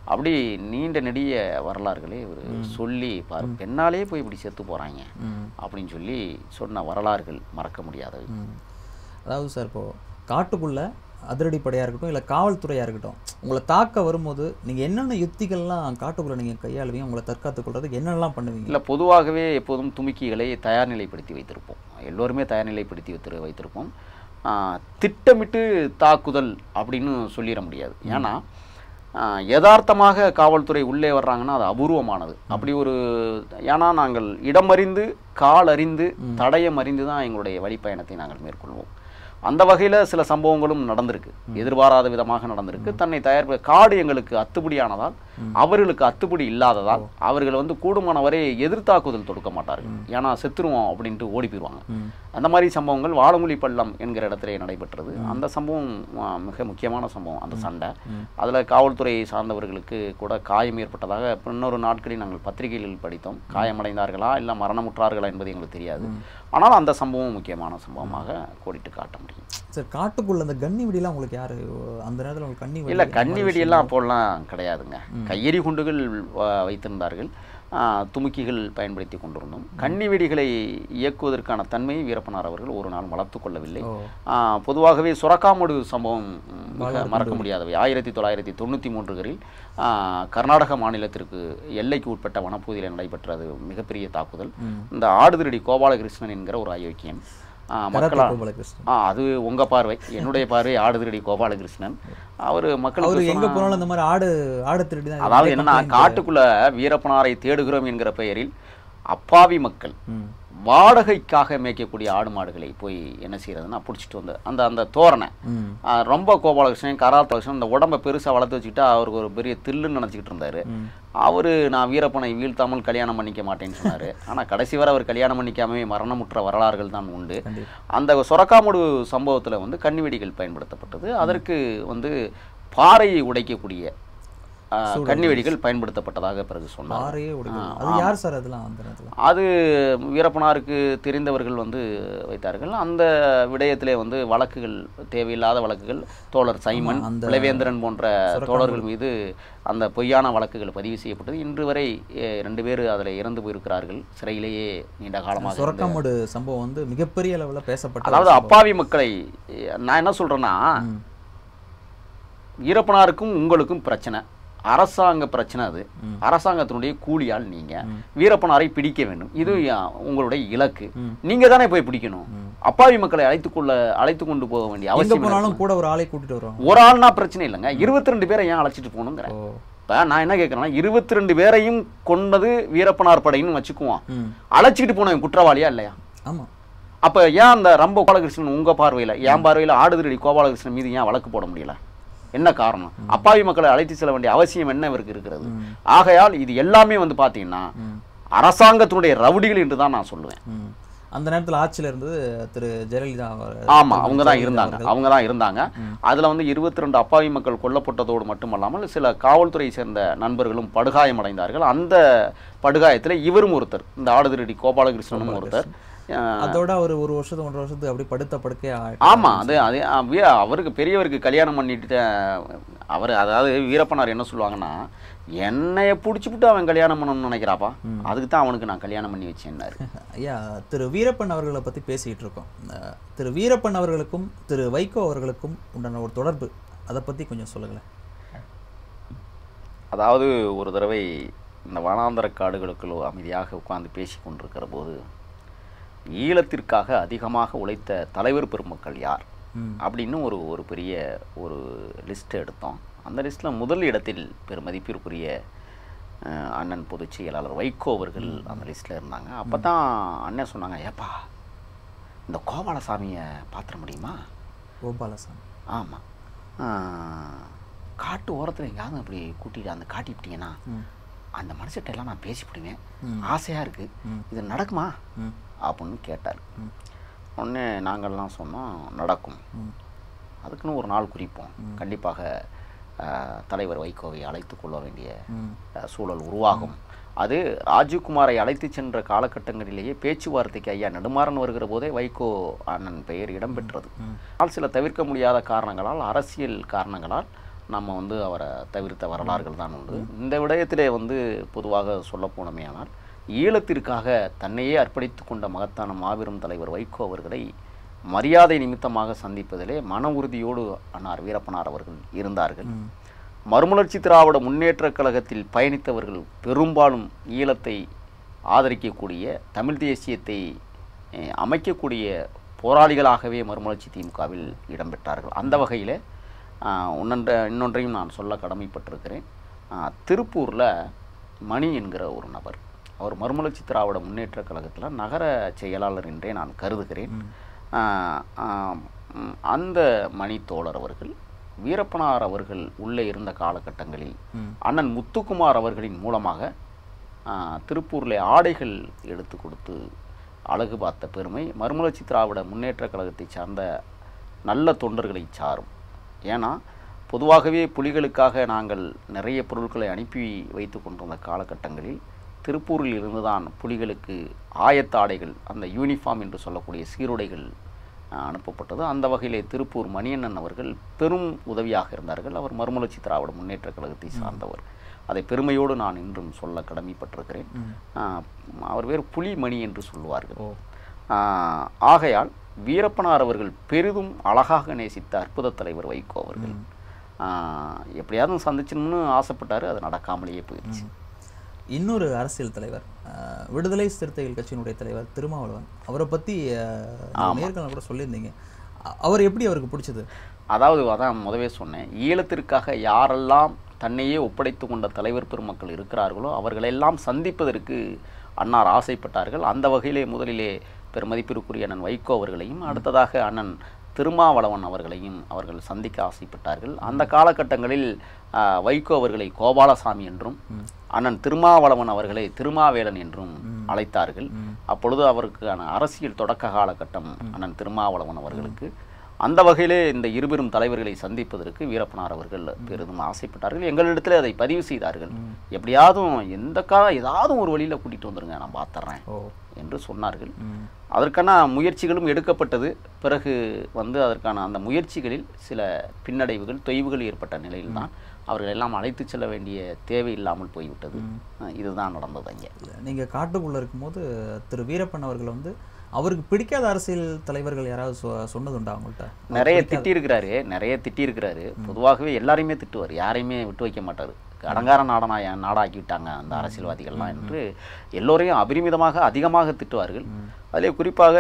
அப்படி நீண்ட நெடிய வரலாறுகளே இவர் சொல்லி பாரு பெண்ணாலே போய் இப்படி செத்து போகிறாங்க ம் அப்படின்னு சொல்லி சொன்ன வரலாறுகள் மறக்க முடியாதவை ம். அதாவது சார் இப்போ காட்டுக்குள்ள அதிரடிப்படையாக இருக்கட்டும் இல்லை காவல்துறையாக இருக்கட்டும் உங்களை தாக்க வரும்போது நீங்கள் என்னென்ன யுத்திகள்லாம் காட்டுக்குள்ள நீங்கள் கையாளுவீங்க உங்களை தற்காத்துக் கொள்றதுக்கு என்னென்னலாம் பண்ணுவீங்க இல்லை பொதுவாகவே எப்போதும் துமுக்கிகளை தயார் நிலைப்படுத்தி வைத்திருப்போம் எல்லோருமே தயார் நிலைப்படுத்தி வைத்திரு வைத்திருப்போம் ஆ, திட்டமிட்டு தாக்குதல் அப்படின்னு சொல்லிட முடியாது ஏன்னா ஆ, யதார்த்தமாக காவல்துறை உள்ளே வர்றாங்கன்னா அது அபூர்வமானது அப்படி ஒரு ஏன்னா நாங்கள் இடமறிந்து கால் அறிந்து தடயம் அறிந்து தான் எங்களுடைய வழிப்பயணத்தை நாங்கள் மேற்கொள்வோம் அந்த வகையில் சில சம்பவங்களும் நடந்திருக்கு எதிர்பாராத விதமாக நடந்திருக்கு தன்னை தயார் காடு எங்களுக்கு அத்துப்படியானதால் அவர்களுக்கு அத்துப்படி இல்லாததால் அவர்கள் வந்து கூடுமான வரை எதிர்த்தாக்குதல் தொடுக்க மாட்டார்கள் ஏன்னா செத்துருவோம் அப்படின்ட்டு ஓடி போயிடுவாங்க ம் அந்த மாதிரி சம்பவங்கள் வாழமொழி பள்ளம் என்கிற இடத்திலே நடைபெற்றது அந்த சம்பவம் ஆ, மிக முக்கியமான சம்பவம் அந்த சண்டை அதில் காவல்துறை சார்ந்தவர்களுக்கு கூட காயம் ஏற்பட்டதாக இன்னொரு நாட்களில் நாங்கள் பத்திரிகைகளில் படித்தோம் காயமடைந்தார்களா இல்லை மரணமுற்றார்களா என்பது எங்களுக்கு தெரியாது ஆனால் அந்த சம்பவம் முக்கியமான சம்பவமாக கோடிட்டு காட்ட முடியும் சார் காட்டுக்குள்ள அந்த கன்னி வெடிலாம் உங்களுக்கு யாரு அந்த நேரத்தில் உங்களுக்கு கன்னி வெடி இல்லை அந்த கன்னி மாதிரி வெடியெல்லாம் அப்போல்லாம் கிடையாதுங்க கையெறி குண்டுகள் வ- வைத்திருந்தார்கள் ஆ, துமுக்கிகள் பயன்படுத்தி கொண்டிருந்தோம் கன்னி வெடிகளை இயக்குவதற்கான தன்மையை வீரப்பனார் அவர்கள் ஒரு நாள் வளர்த்து கொள்ளவில்லை ஓ ஆ, பொதுவாகவே சுரக்காமடு சம்பவம் ம், மிக வரலாறு மறக்க முடியாதவை ஆயிரத்தி தொள்ளாயிரத்தி தொண்ணூற்றி மூன்றுகளில் ஆ, கர்நாடக மாநிலத்திற்கு எல்லைக்கு உட்பட்ட வனப்பகுதியில் நடைபெற்றது மிகப்பெரிய தாக்குதல் ம் இந்த ஆடுதிரடி கோபாலகிருஷ்ணன் என்கிற ஒரு அயோக்கியன் ஆ, கராத்தே மக்களா கோபாலகிருஷ்ணன் ஆ அது உங்க பார்வை என்னுடைய பார்வை ஆடுதிரடி கோபாலகிருஷ்ணன் அவர் அவரு மக்களுக்கு எங்க சொன்னா- போனாலும் இந்த மாதிரி ஆடு ஆடு திருடி தான் அதாவது என்னன்னா காட்டுக்குள்ள வீரப்பனாரை தேடுகிறோம் என்கிற பெயரில் அப்பாவி மக்கள் ம் வாடகைக்காக மேய்க்கக்கூடிய ஆடு மாடுகளை போய் என்ன செய்யறதுன்னா பிடிச்சிட்டு வந்து அந்த அந்த தோரணை ம் ஆ, ரொம்ப கோபாலகிருஷ்ணன் கராத்தகிருஷ்ணன் இந்த உடம்பை பெருசா வளர்த்து வச்சுக்கிட்டு அவருக்கு ஒரு பெரிய தில்லுன்னு நினச்சிக்கிட்டு இருந்தாரு ம் அவரு நான் வீரப்பனை வீழ்த்தாமல் கல்யாணம் பண்ணிக்க மாட்டேன்னு சொன்னாரு ஆனா கடைசி வரை அவர் கல்யாணம் பண்ணிக்காமவே மரணமுற்ற வரலாறுகள் தான் உண்டு கண்டிப்பா அந்த சொரக்காமுடு சம்பவத்துல வந்து கன்னிவெடிகள் பயன்படுத்தப்பட்டது அதற்கு வந்து பாறையை உடைக்கக்கூடிய ஆ, கன்னிவெடிகள் பயன்படுத்தப்பட்டதாக பிறகு சொன்னார் பாறையே உடைக்கும் அது யார் சார் அதெல்லாம் அந்த நேரத்தில் அது வீரப்பனாருக்கு தெரிந்தவர்கள் வந்து வைத்தார்கள் அந்த விடயத்திலே வந்து வழக்குகள் தேவையில்லாத வழக்குகள் தோழர் சைமன் அந்த பிளவேந்திரன் போன்ற தோழர்கள் மீது அந்த பொய்யான வழக்குகள் பதிவு செய்யப்பட்டது இன்று வரை எ, ரெண்டு பேர் அதில் இறந்து போயிருக்கிறார்கள் சிறையிலேயே நீண்ட காலமாக இருந்த- சொரக்காமடு சம்பவம் வந்து மிகப்பெரிய அளவுல பேசப்பட்ட அதாவது அப்பாவி மக்களை எ, நான் என்ன சொல்றேன்னா ம். வீரப்பனாருக்கும் உங்களுக்கும் பிரச்சனை அரசாங்க பிரச்சனை அது ம். அரசாங்கத்தினுடைய கூலியால் நீங்க வீரப்பனாரை பிடிக்க வேண்டும் இது யா- உங்களுடைய இலக்கு ம். நீங்க தானே போய் பிடிக்கணும் ம். அப்பாவி மக்களை அழைத்து கொள்ள அழைத்து கொண்டு போக வேண்டிய எங்க அவசியம் இல்லை. போனாலும் கூட ஒரு ஆளை கூட்டிட்டு வருவாங்க ஒரு ஆள்னா பிரச்சனை இல்லைங்க இருபத்தி ரெண்டு பேரை ஏன் அழைச்சிட்டு போகணுங்கிறேன் ஓ இப்போ நான் என்ன கேட்குறேன்னா இருபத்தி ரெண்டு பேரையும் கொண்டது வீரப்பனார் படைன்னு வச்சுக்குவோம் ம் அழைச்சிக்கிட்டு போனவன் குற்றவாளியா இல்லையா ஆமா அப்ப ஏன் அந்த ரம்ப கோபாலகிருஷ்ணன் உங்க பார்வையில என் பார்வையில ஆடுதிரடி கோபாலகிருஷ்ணன் மீது ஏன் வழக்கு போட முடியல என்ன காரணம் அப்பாவி மக்களை அழைத்து செல்ல வேண்டிய அவசியம் என்ன இவருக்கு இருக்கிறது ம். ஆகையால் இது எல்லாமே வந்து பாத்தீங்கன்னா ம் அரசாங்கத்தினுடைய ரவுடிகள் என்று தான் நான் சொல்லுவேன் ம் அந்த நேரத்துல ஆட்சியில இருந்தது திரு ஜெயலலிதா அவர்- ஆமா அவங்க தான் ஜெயலலிதா இருந்தாங்க அவர்கள். அவங்க தான் இருந்தாங்க அதுல வந்து இருபத்தி ரெண்டு அப்பாவி மக்கள் கொல்லப்பட்டதோடு மட்டுமல்லாமல் சில காவல்துறையை சேர்ந்த நண்பர்களும் படுகாயமடைந்தார்கள் அந்த படுகாயத்துல இவரும் ஒருத்தர் இந்த ஆடுதிரடி கோபாலகிருஷ்ணனும் ஒருத்தர் அஹ், அதோட அவர் ஒரு வருஷத்து ஒன்றரை வருஷத்துக்கு அப்படி படுத்த படுக்கே ஆமா அது அது அஹ், வீ- அவருக்கு பெரியவருக்கு கல்யாணம் பண்ணிட்டு அஹ், அவர் அதாவது வீரப்பனார் என்ன சொல்லுவாங்கன்னா என்னைய பிடிச்சிப்புட்டு அவன் கல்யாணம் பண்ணணும்னு நினைக்கிறாப்பா அதுக்கு தான் அவனுக்கு நான் கல்யாணம் பண்ணி வச்சேன்னாரு ஐயா திரு வீரப்பன் அவர்களை பத்தி பேசிக்கிட்டு இருக்கோம் அஹ், திரு வீரப்பன் அவர்களுக்கும் திரு வைகோ அவர்களுக்கும் உண்டான ஒரு தொடர்பு அதை பத்தி கொஞ்சம் சொல்லுங்களேன் அதாவது ஒரு தடவை இந்த வனாந்தர காடுகளுக்குள் அமைதியாக உட்கார்ந்து பேசி கொண்டிருக்கிற போது ஈழத்திற்காக அதிகமாக உழைத்த தலைவர் பெருமக்கள் யார் ம் அப்படின்னு ஒரு ஒரு பெரிய ஒரு லிஸ்ட் எடுத்தோம் அந்த லிஸ்ட்டில் முதல் இடத்தில் பெருமதிப்பிற்குரிய அஹ், அண்ணன் பொதுச் செயலாளர் வைகோ அவர்கள் அந்த லிஸ்ட்டில் இருந்தாங்க அப்போ தான் அண்ணன் சொன்னாங்க ஏப்பா இந்த கோபாலசாமியை பாத்திர முடியுமா கோபாலசாமி ஆமாம் காட்டு ஓரத்தில் எங்கேயாவது அப்படி கூட்டிட்டு அந்த காட்டிவிட்டீங்கன்னா ம் அந்த மனுஷர்கிட்ட எல்லாம் நான் பேசிவிடுவேன் ம். ஆசையாக இருக்குது ம். இது நடக்குமா ம் அப்படின்னு கேட்டார் ம். உடனே நாங்கள்லாம் சொன்னோம் நடக்கும் ம் அதுக்குன்னு ஒரு நாள் குறிப்போம் கண்டிப்பாக அஹ், தலைவர் வைகோவை அழைத்து கொள்ள வேண்டிய ம் அஹ், சூழல் உருவாகும் அது ராஜீவ்குமாரை அழைத்து சென்ற காலகட்டங்களிலேயே பேச்சுவார்த்தைக்கு ஐயா நெடுமாறன் வருகிற போதே வைகோ அண்ணன் பெயர் இடம்பெற்றது ஆனால் சில தவிர்க்க முடியாத காரணங்களால் அரசியல் காரணங்களால் நம்ம வந்து அவரை தவிர்த்த வரலாறுகள் தான் உண்டு இந்த விடயத்திலே வந்து பொதுவாக சொல்ல போனமேயானால் ஈழத்திற்காக தன்னையே அர்ப்பணித்து கொண்ட மகத்தான மாபெரும் தலைவர் வைகோ அவர்களை மரியாதை நிமித்தமாக சந்திப்பதிலே மன உறுதியோடு அன்னார் வீரப்பனார் அவர்கள் இருந்தார்கள் ம். மறுமலர்ச்சி திராவிட முன்னேற்றக் கழகத்தில் பயணித்தவர்கள் பெரும்பாலும் ஈழத்தை ஆதரிக்கக்கூடிய தமிழ் தேசியத்தை அஹ், அமைக்கக்கூடிய போராளிகளாகவே மறுமலர்ச்சி திமுகவில் இடம்பெற்றார்கள் அந்த வகையில் ஒன்னொன்ற இன்னொன்றையும் நான் சொல்ல கடமைப்பட்டிருக்கிறேன் ஆஹ், திருப்பூரில் மணி என்கிற ஒரு நபர் அவர் மறுமலர்ச்சி திராவிட முன்னேற்றக் கழகத்தில் நகர செயலாளர் என்றே நான் கருதுகிறேன் ஆஹ், ஆம், ம், அந்த மணி தோழர் அவர்கள் வீரப்பனார் அவர்கள் உள்ளே இருந்த காலகட்டங்களில் ம். அண்ணன் முத்துக்குமார் அவர்களின் மூலமாக ஆஹ், திருப்பூரில் ஆடைகள் எடுத்து கொடுத்து அழகு பார்த்த பெருமை மறுமலர்ச்சி திராவிட முன்னேற்றக் கழகத்தை சார்ந்த நல்ல தொண்டர்களை சாரும் ஏன்னா பொதுவாகவே புலிகளுக்காக நாங்கள் நிறைய பொருட்களை அனுப்பி வைத்து கொண்டிருந்த காலகட்டங்களில் திருப்பூரில் இருந்துதான் புலிகளுக்கு ஆயத்த ஆடைகள் அந்த யூனிஃபார்ம் என்று சொல்லக்கூடிய சீருடைகள் ஆஹ், அனுப்பப்பட்டது அந்த வகையிலே திருப்பூர் மணியண்ணன் அவர்கள் பெரும் உதவியாக இருந்தார்கள் அவர் மறுமலர்ச்சி திராவிட முன்னேற்றக் கழகத்தை சார்ந்தவர் அதை பெருமையோடு நான் இன்றும் சொல்ல கடமைப்பட்டிருக்கிறேன் ம். ஆஹ், அவர் வேறு புலிமணி என்று சொல்லுவார்கள் ஓ ஆஹ், ஆகையால் வீரப்பனார் அவர்கள் பெரிதும் அழகாக நேசித்த அற்புத தலைவர் வைகோ அவர்கள் ஆஹ், எப்படியாவது சந்திச்சணும்னு ஆசைப்பட்டாரு அது நடக்காமலேயே போயிடுச்சு இன்னொரு அரசியல் தலைவர் அஹ், விடுதலை சிறுத்தைகள் கட்சியினுடைய தலைவர் திருமாவளவன் அவரை பற்றி நேர்காணல் கூட சொல்லியிருந்தீங்க அ- அவர் எப்படி அவருக்கு பிடிச்சது அதாவது அதான் முதவே சொன்னேன் ஈழத்திற்காக யாரெல்லாம் தன்னையே ஒப்படைத்து கொண்ட தலைவர் பெருமக்கள் இருக்கிறார்களோ அவர்களெல்லாம் சந்திப்பதற்கு அன்னார் ஆசைப்பட்டார்கள் அந்த வகையிலே முதலிலே பெருமதிப்பிற்குரிய அண்ணன் வைகோ அவர்களையும் அடுத்ததாக அண்ணன் திருமாவளவன் அவர்களையும் அவர்கள் சந்திக்க ஆசைப்பட்டார்கள் அந்த காலகட்டங்களில் ஆ, வைகோ அவர்களை கோபாலசாமி என்றும் அண்ணன் திருமாவளவன் அவர்களை திருமாவேலன் என்றும் அழைத்தார்கள் அப்பொழுது அவருக்கான அரசியல் தொடக்க காலகட்டம் அண்ணன் திருமாவளவன் அவர்களுக்கு அந்த வகையிலே இந்த இருபெரும் தலைவர்களை சந்திப்பதற்கு வீரப்பனார் அவர்கள் பெரிதும் ஆசைப்பட்டார்கள் எங்களிடத்தில் அதை பதிவு செய்தார்கள் எப்படியாவது எந்த கா ஏதாவது ஒரு வழியில் கூட்டிகிட்டு வந்துருங்க நான் பார்த்துட்றேன் ஓ என்று சொன்னார்கள் ம். அதற்கான முயற்சிகளும் எடுக்கப்பட்டது பிறகு வந்து அதற்கான அந்த முயற்சிகளில் சில பின்னடைவுகள் தொய்வுகள் ஏற்பட்ட நிலையில்தான் அவர்கள் எல்லாம் அழைத்து செல்ல வேண்டிய தேவை இல்லாமல் போய்விட்டது அஹ் இதுதான் நடந்தது அங்கே நீங்கள் காட்டுக்குள்ளே இருக்கும்போது திரு வீரப்பன் அவர்கள் வந்து அவருக்கு பிடிக்காத அரசியல் தலைவர்கள் யாராவது சொ சொன்னதுண்டா அவங்கள்ட்ட நிறைய திட்டியிருக்கிறாரு நிறைய திட்டியிருக்கிறாரு பொதுவாகவே எல்லாரையுமே திட்டுவார் யாரையுமே விட்டு வைக்க மாட்டார் அடங்கார நாடனா என் நாடாக்கி விட்டாங்க அந்த அரசியல்வாதிகள்லாம் என்று எல்லோரையும் அபரிமிதமாக அதிகமாக திட்டுவார்கள் அதிலே குறிப்பாக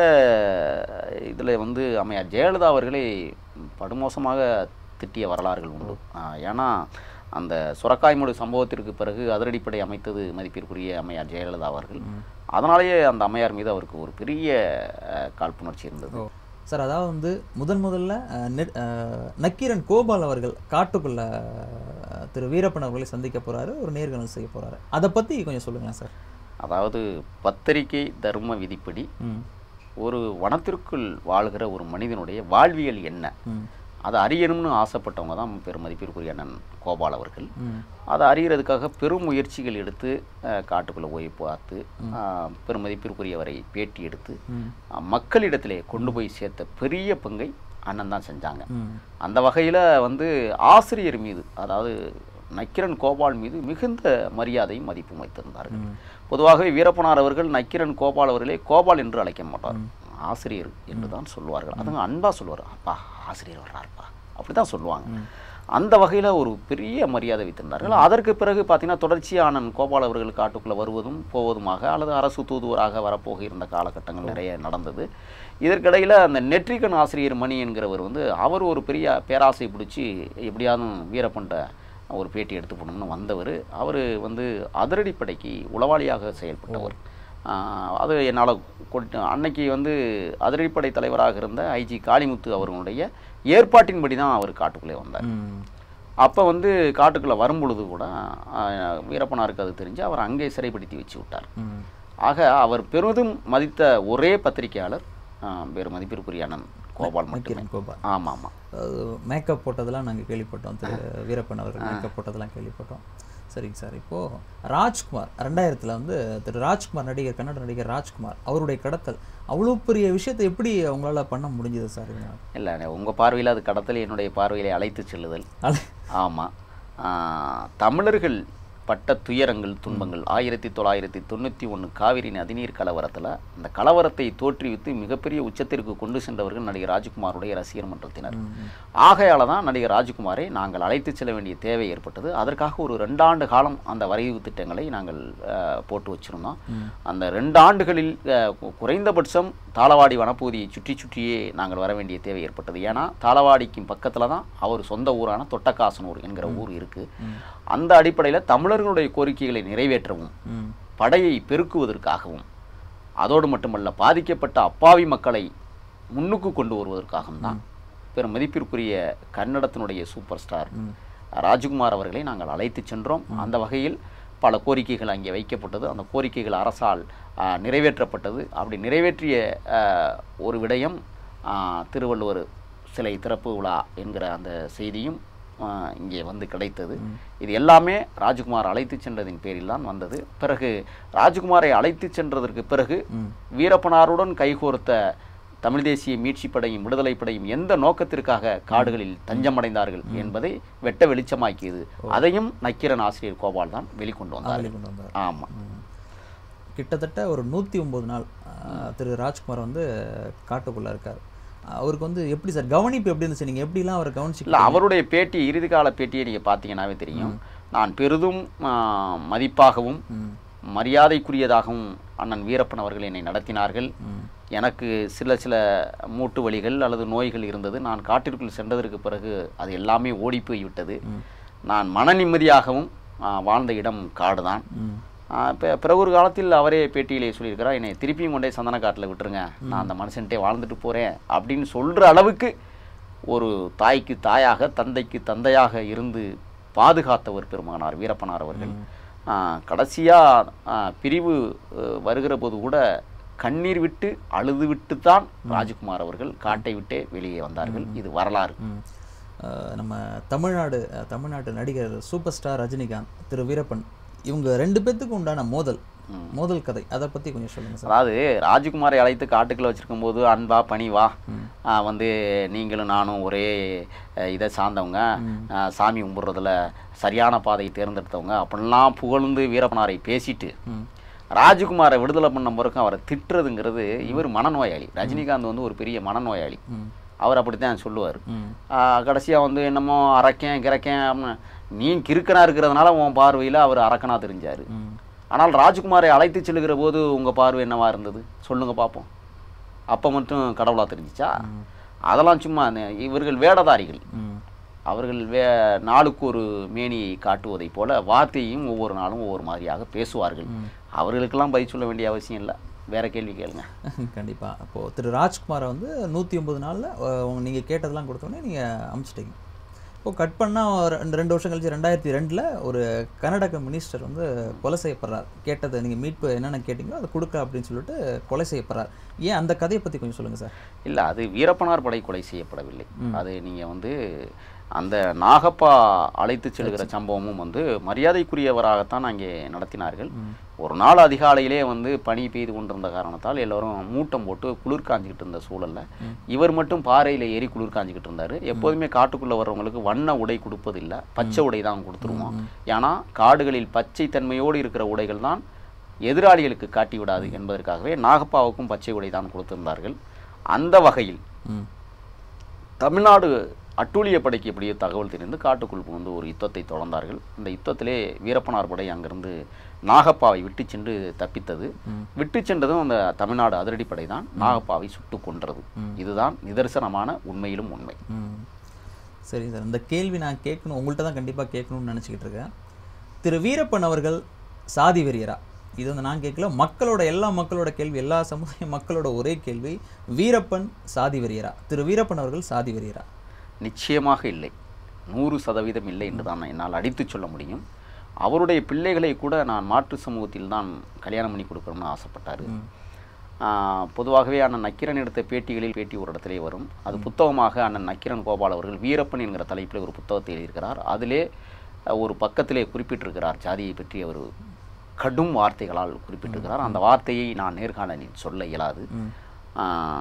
இதில் வந்து அம்மையார் ஜெயலலிதா அவர்களை படுமோசமாக திட்டிய வரலாறுகள் உண்டு ஆஹ் ஏன்னா அந்த சுரக்காய்மொழி சம்பவத்திற்கு பிறகு அதிரடிப்படை அமைத்தது மதிப்பிற்குரிய அம்மையார் ஜெயலலிதா அவர்கள் அதனாலேயே அந்த அம்மையார் மீது அவருக்கு ஒரு பெரிய அஹ், காழ்ப்புணர்ச்சி இருந்தது ஓ சார் அதாவது வந்து முதன் முதல்ல அஹ், நெ- அஹ், நக்கீரன் கோபால் அவர்கள் காட்டுக்குள்ள அஹ், திரு வீரப்பன் அவர்களை சந்திக்க போறாரு ஒரு நேர்காணல் செய்ய போறாரு அதை பத்தி கொஞ்சம் சொல்லுங்களேன் சார் அதாவது பத்திரிகை தர்ம விதிப்படி ம் ஒரு வனத்திற்குள் வாழ்கிற ஒரு மனிதனுடைய வாழ்வியல் என்ன ம் அதை அறியணும்னு ஆசைப்பட்டவங்க தான் பெருமதிப்பிற்குரிய அண்ணன் கோபால் அவர்கள் ம் அதை அறியறதுக்காக பெரும் முயற்சிகள் எடுத்து அஹ், காட்டுக்குள்ளே போய் பார்த்து அஹ், பெருமதிப்பிற்குரியவரை பேட்டி எடுத்து ம் அஹ், மக்களிடத்திலே கொண்டு போய் சேர்த்த பெரிய பங்கை அண்ணன் தான் செஞ்சாங்க ம் அந்த வகையில் வந்து ஆசிரியர் மீது அதாவது நக்கிரன் கோபால் மீது மிகுந்த மரியாதையும் மதிப்பும் வைத்திருந்தார்கள் ம். பொதுவாகவே வீரப்பனார் அவர்கள் நக்கிரன் கோபால் அவர்களே கோபால் என்று அழைக்க மாட்டார் ஆசிரியர் என்று தான் சொல்லுவார்கள் அதுங்க அன்பா சொல்லுவார் அப்பா ஆசிரியர் வர்றாருப்பா அப்படி தான் சொல்லுவாங்க அந்த வகையில் ஒரு பெரிய மரியாதை வைத்திருந்தார்கள் அதற்கு பிறகு பார்த்தீங்கன்னா தொடர்ச்சியாக கோபால் அவர்கள் காட்டுக்குள்ளே வருவதும் போவதுமாக அல்லது அரசு தூதுவராக வரப்போக இருந்த காலகட்டங்கள் நிறைய நடந்தது இதற்கிடையில் அந்த நெற்றிக்கன் ஆசிரியர் மணி என்கிறவர் வந்து அவர் ஒரு பெரிய பேராசை பிடிச்சி எப்படியாவது வீரப்பண்ட ஒரு பேட்டி எடுத்து போகணும்னு வந்தவர் அவர் வந்து அதிரடிப்படைக்கு உளவாளியாக செயல்பட்டவர் ஆஹ் அது என்னால் கொண்டு அன்னைக்கு வந்து அதிரடிப்படை தலைவராக இருந்த ஐஜி காளிமுத்து அவர்களுடைய ஏற்பாட்டின்படி தான் அவர் காட்டுக்குள்ளே வந்தார் ம் அப்போ வந்து காட்டுக்குள்ளே வரும்பொழுது கூட ஆஹ் வீரப்பனாருக்கு அது தெரிஞ்சு அவர் அங்கே சிறைப்படுத்தி வச்சு விட்டார் ம் ஆக அவர் பெரிதும் மதித்த ஒரே பத்திரிகையாளர் ஆஹ் வேறு மதிப்பிற்குரிய அண்ணன் கோபால் மட்டுமே நக்கீரன் கோபால் ஆமாம் ஆமாம் மேக்கப் போட்டதெல்லாம் நாங்கள் கேள்விப்பட்டோம் திரு வீரப்பன் அவர்கள் மேக்கப் போட்டதெல்லாம் கேள்விப்பட்டோம் சரிங்க சார் இப்போது ராஜ்குமார் ரெண்டாயிரத்தில் வந்து திரு ராஜ்குமார் நடிகர் கன்னட நடிகர் ராஜ்குமார் அவருடைய கடத்தல் அவ்வளோ பெரிய விஷயத்தை எப்படி அவங்களால பண்ண முடிஞ்சது சார் இல்லை உங்கள் பார்வையில் அது கடத்தல் என்னுடைய பார்வையிலே அழைத்து செல்லுதல் அல- ஆமாம் தமிழர்கள் பட்ட துயரங்கள் துன்பங்கள் ஆயிரத்தி தொள்ளாயிரத்தி தொண்ணூற்றி ஒன்று காவிரி நதிநீர் கலவரத்தில் அந்த கலவரத்தை தோற்றுவித்து மிகப்பெரிய உச்சத்திற்கு கொண்டு சென்றவர்கள் நடிகர் ராஜ்குமாருடைய ரசிகர் மன்றத்தினர் ஆகையால தான் நடிகர் ராஜ்குமாரை நாங்கள் அழைத்து செல்ல வேண்டிய தேவை ஏற்பட்டது அதற்காக ஒரு ரெண்டாண்டு காலம் அந்த வரைவு திட்டங்களை நாங்கள் அஹ், போட்டு வச்சிருந்தோம் அந்த ரெண்டு ஆண்டுகளில் அஹ், கு- குறைந்தபட்சம் தாளவாடி வனப்பகுதியை சுற்றி சுற்றியே நாங்கள் வர வேண்டிய தேவை ஏற்பட்டது ஏன்னா தாளவாடிக்கு பக்கத்தில் தான் அவர் சொந்த ஊரான தொட்டக்காசனூர் என்கிற ஊர் இருக்குது அந்த அடிப்படையில் தமிழர்களுடைய கோரிக்கைகளை நிறைவேற்றவும் ம் படையை பெருக்குவதற்காகவும் அதோடு மட்டுமல்ல பாதிக்கப்பட்ட அப்பாவி மக்களை முன்னுக்கு கொண்டு வருவதற்காகவும் தான் பெரும் மதிப்பிற்குரிய கன்னடத்தினுடைய சூப்பர் ஸ்டார் ராஜ்குமார் அவர்களை நாங்கள் அழைத்து சென்றோம் அந்த வகையில் பல கோரிக்கைகள் அங்கே வைக்கப்பட்டது அந்த கோரிக்கைகள் அரசால் ஆ, நிறைவேற்றப்பட்டது அப்படி நிறைவேற்றிய ஆ, ஒரு விடயம் ஆ, திருவள்ளுவர் சிலை திறப்பு விழா என்கிற அந்த செய்தியும் ஆ, இங்கே வந்து கிடைத்தது இது எல்லாமே ராஜ்குமார் அழைத்து சென்றதின் பேரில் தான் வந்தது பிறகு ராஜ்குமாரை அழைத்து சென்றதற்கு பிறகு வீரப்பனாருடன் கைகோர்த்த தமிழ் தேசிய மீட்சிப் படையும் விடுதலை படையும் எந்த நோக்கத்திற்காக காடுகளில் தஞ்சமடைந்தார்கள் என்பதை வெட்ட வெளிச்சமாக்கியது அதையும் நக்கீரன் ஆசிரியர் கோபால் தான் வெளிக்கொண்டு வந்தார் வெளிக்கொண்டு வந்தார் ஆமாம் கிட்டத்தட்ட ஒரு நூற்றி ஒம்பது நாள் ஆ, திரு ராஜ்குமார் வந்து காட்டுக்குள்ளே இருக்கார் அவருக்கு வந்து எப்படி சார் கவனிப்பு எப்படி இருந்துச்சு நீங்கள் எப்படிலாம் அவரை கவனிச்சு இல்லை அவருடைய பேட்டி இறுதி கால பேட்டியை நீங்கள் பார்த்தீங்கன்னாவே தெரியும் நான் பெரிதும் ஆ, மதிப்பாகவும் ம் மரியாதைக்குரியதாகவும் அண்ணன் வீரப்பன் அவர்கள் என்னை நடத்தினார்கள் ம் எனக்கு சில சில மூட்டு வலிகள் அல்லது நோய்கள் இருந்தது நான் காட்டிற்குள் சென்றதற்கு பிறகு அது எல்லாமே ஓடி போய்விட்டது நான் மன நிம்மதியாகவும் ஆ, வாழ்ந்த இடம் காடு தான் ம் இப்போ பிறகு ஒரு காலத்தில் அவரே பேட்டியிலே சொல்லியிருக்கிறார் என்னை திருப்பியும் கொண்டே சந்தனக்காட்டில் விட்டுருங்க நான் அந்த மனுஷன்ட்டே வாழ்ந்துட்டு போகிறேன் அப்படின்னு சொல்கிற அளவுக்கு ஒரு தாய்க்கு தாயாக தந்தைக்கு தந்தையாக இருந்து பாதுகாத்தவர் பெருமகனார் வீரப்பனார் அவர்கள் கடைசியாக பிரிவு அஹ், வருகிற போது கூட கண்ணீர் விட்டு அழுது விட்டு தான் ராஜ்குமார் அவர்கள் காட்டை விட்டே வெளியே வந்தார்கள் இது வரலாறு ம். அஹ் நம்ம தமிழ்நாடு அஹ் தமிழ்நாட்டு நடிகர் சூப்பர் ஸ்டார் ரஜினிகாந்த் திரு வீரப்பன் இவங்க ரெண்டு பேத்துக்கு உண்டான மோதல் மோதல் கதை அதை பற்றி கொஞ்சம் சொல்லுங்கள் சார் அதாவது ராஜ்குமாரை அழைத்து காட்டுக்குள்ள வச்சிருக்கும் போது அன்பா பணிவா ஆ, வந்து நீங்களும் நானும் ஒரே அஹ், இதை சார்ந்தவங்க ஆ, சாமி கும்பிட்றதுல சரியான பாதையை தேர்ந்தெடுத்தவங்க அப்படிலாம் புகழ்ந்து வீரப்பனாரை பேசிட்டு ம் ராஜ்குமாரை விடுதலை பண்ண பிறகு அவரை திட்டுறதுங்கிறது இவர் மனநோயாளி ரஜினிகாந்த் வந்து ஒரு பெரிய மனநோயாளி ம் அவர் அப்படித்தான் சொல்லுவார் ம் கடைசியாக வந்து என்னமோ அரக்கேன் கிரக்கேன் அப்படின்னு நீ கிறுக்கனா இருக்கிறதுனால உன் பார்வையில் அவர் அரக்கனா தெரிஞ்சார் ம் ஆனால் ராஜ்குமாரை அழைத்து செல்லுகிற போது உங்கள் பார்வை என்னவா இருந்தது சொல்லுங்க பார்ப்போம் அப்போ மட்டும் கடவுளா தெரிஞ்சிச்சா அதெல்லாம் சும்மா அந்த- இவர்கள் வேடதாரிகள் ம் அவர்கள் வே நாளுக்கு ஒரு மேனியை காட்டுவதைப் போல வார்த்தையும் ஒவ்வொரு நாளும் ஒவ்வொரு மாதிரியாக பேசுவார்கள் அவர்களுக்கெல்லாம் பதில் சொல்ல வேண்டிய அவசியம் இல்லை வேற கேள்வி கேளுங்க கண்டிப்பா அப்போ திரு ராஜ்குமாரை வந்து நூற்றி ஒன்பது நாளில் நீங்கள் கேட்டதெல்லாம் கொடுத்தோன்னே நீங்கள் அமுச்சிட்டீங்க இப்போ கட் பண்ணால் ரெண்டு ரெண்டு வருஷம் கழிச்சு ரெண்டாயிரத்தி ரெண்டில் ஒரு கர்நாடக மினிஸ்டர் வந்து கொலை செய்யப்படுறார் கேட்டதை நீங்கள் மீட்பு என்னென்ன கேட்டிங்களோ அதை கொடுக்க அப்படின்னு சொல்லிட்டு கொலை செய்யப்படுறார் ஏன் அந்த கதையை பற்றி கொஞ்சம் சொல்லுங்கள் சார் இல்லை அது வீரப்பனார் படை கொலை செய்யப்படவில்லை அது நீங்கள் வந்து அந்த நாகப்பா அழைத்து செல்கிற சம்பவமும் வந்து மரியாதைக்குரியவராகத்தான் அங்கே நடத்தினார்கள் ஒரு நாள் அதிகாலையிலே வந்து பனி பெய்து கொண்டிருந்த காரணத்தால் எல்லோரும் மூட்டம் போட்டு குளிர் காஞ்சிக்கிட்டு இருந்த சூழல்ல இவர் மட்டும் பாறையில் ஏறி குளிர் காஞ்சிக்கிட்டு இருந்தார் எப்போதுமே காட்டுக்குள்ளே வர்றவங்களுக்கு வண்ண உடை கொடுப்பதில்லை பச்சை உடை தான் கொடுத்துருவோம் ஏன்னா காடுகளில் பச்சை தன்மையோடு இருக்கிற உடைகள் தான் எதிராளிகளுக்கு காட்டி விடாது என்பதற்காகவே நாகப்பாவுக்கும் பச்சை உடை தான் கொடுத்திருந்தார்கள் அந்த வகையில் ம் தமிழ்நாடு அட்டூழிய படைக்கு எப்படியோ தகவல் தெரிந்து காட்டுக்குள் புகுந்து ஒரு யுத்தத்தை தொடர்ந்தார்கள் இந்த யுத்தத்திலே வீரப்பனார் படை அங்கிருந்து நாகப்பாவை விட்டு சென்று தப்பித்தது விட்டு சென்றதும் அந்த தமிழ்நாடு அதிரடிப்படை தான் நாகப்பாவை சுட்டு கொன்றது இதுதான் நிதர்சனமான உண்மையிலும் உண்மை ம் சரி சார் இந்த கேள்வி நான் கேட்கணும் உங்கள்கிட்ட தான் கண்டிப்பாக கேட்கணும்னு நினச்சிக்கிட்டு இருக்கேன் திரு வீரப்பன் அவர்கள் சாதி வெறியரா இது வந்து நான் கேட்கல மக்களோட எல்லா மக்களோட கேள்வி எல்லா சமுதாய மக்களோட ஒரே கேள்வி வீரப்பன் சாதி வெறியரா திரு வீரப்பன் அவர்கள் சாதி வெறியரா நிச்சயமாக இல்லை நூறு சதவீதம் இல்லை என்று தான் என்னால் அடித்துச் சொல்ல முடியும் அவருடைய பிள்ளைகளை கூட நான் மாற்று சமூகத்தில் தான் கல்யாணம் பண்ணி கொடுக்கணும்னு ஆசைப்பட்டார் பொதுவாகவே அண்ணன் நக்கிரன் எடுத்த பேட்டிகளில் பேட்டி ஒரு இடத்திலே வரும் அது புத்தகமாக அண்ணன் நக்கிரன் கோபால் அவர்கள் வீரப்பன் என்கிற தலைப்பில் ஒரு புத்தகத்தை எழுதியிருக்கிறார் அதிலே அஹ், ஒரு பக்கத்திலே குறிப்பிட்டிருக்கிறார் ஜாதியை பற்றி அவர் கடும் வார்த்தைகளால் குறிப்பிட்டிருக்கிறார் அந்த வார்த்தையை நான் நேர்காணலில் சொல்ல இயலாது ஆஹ்,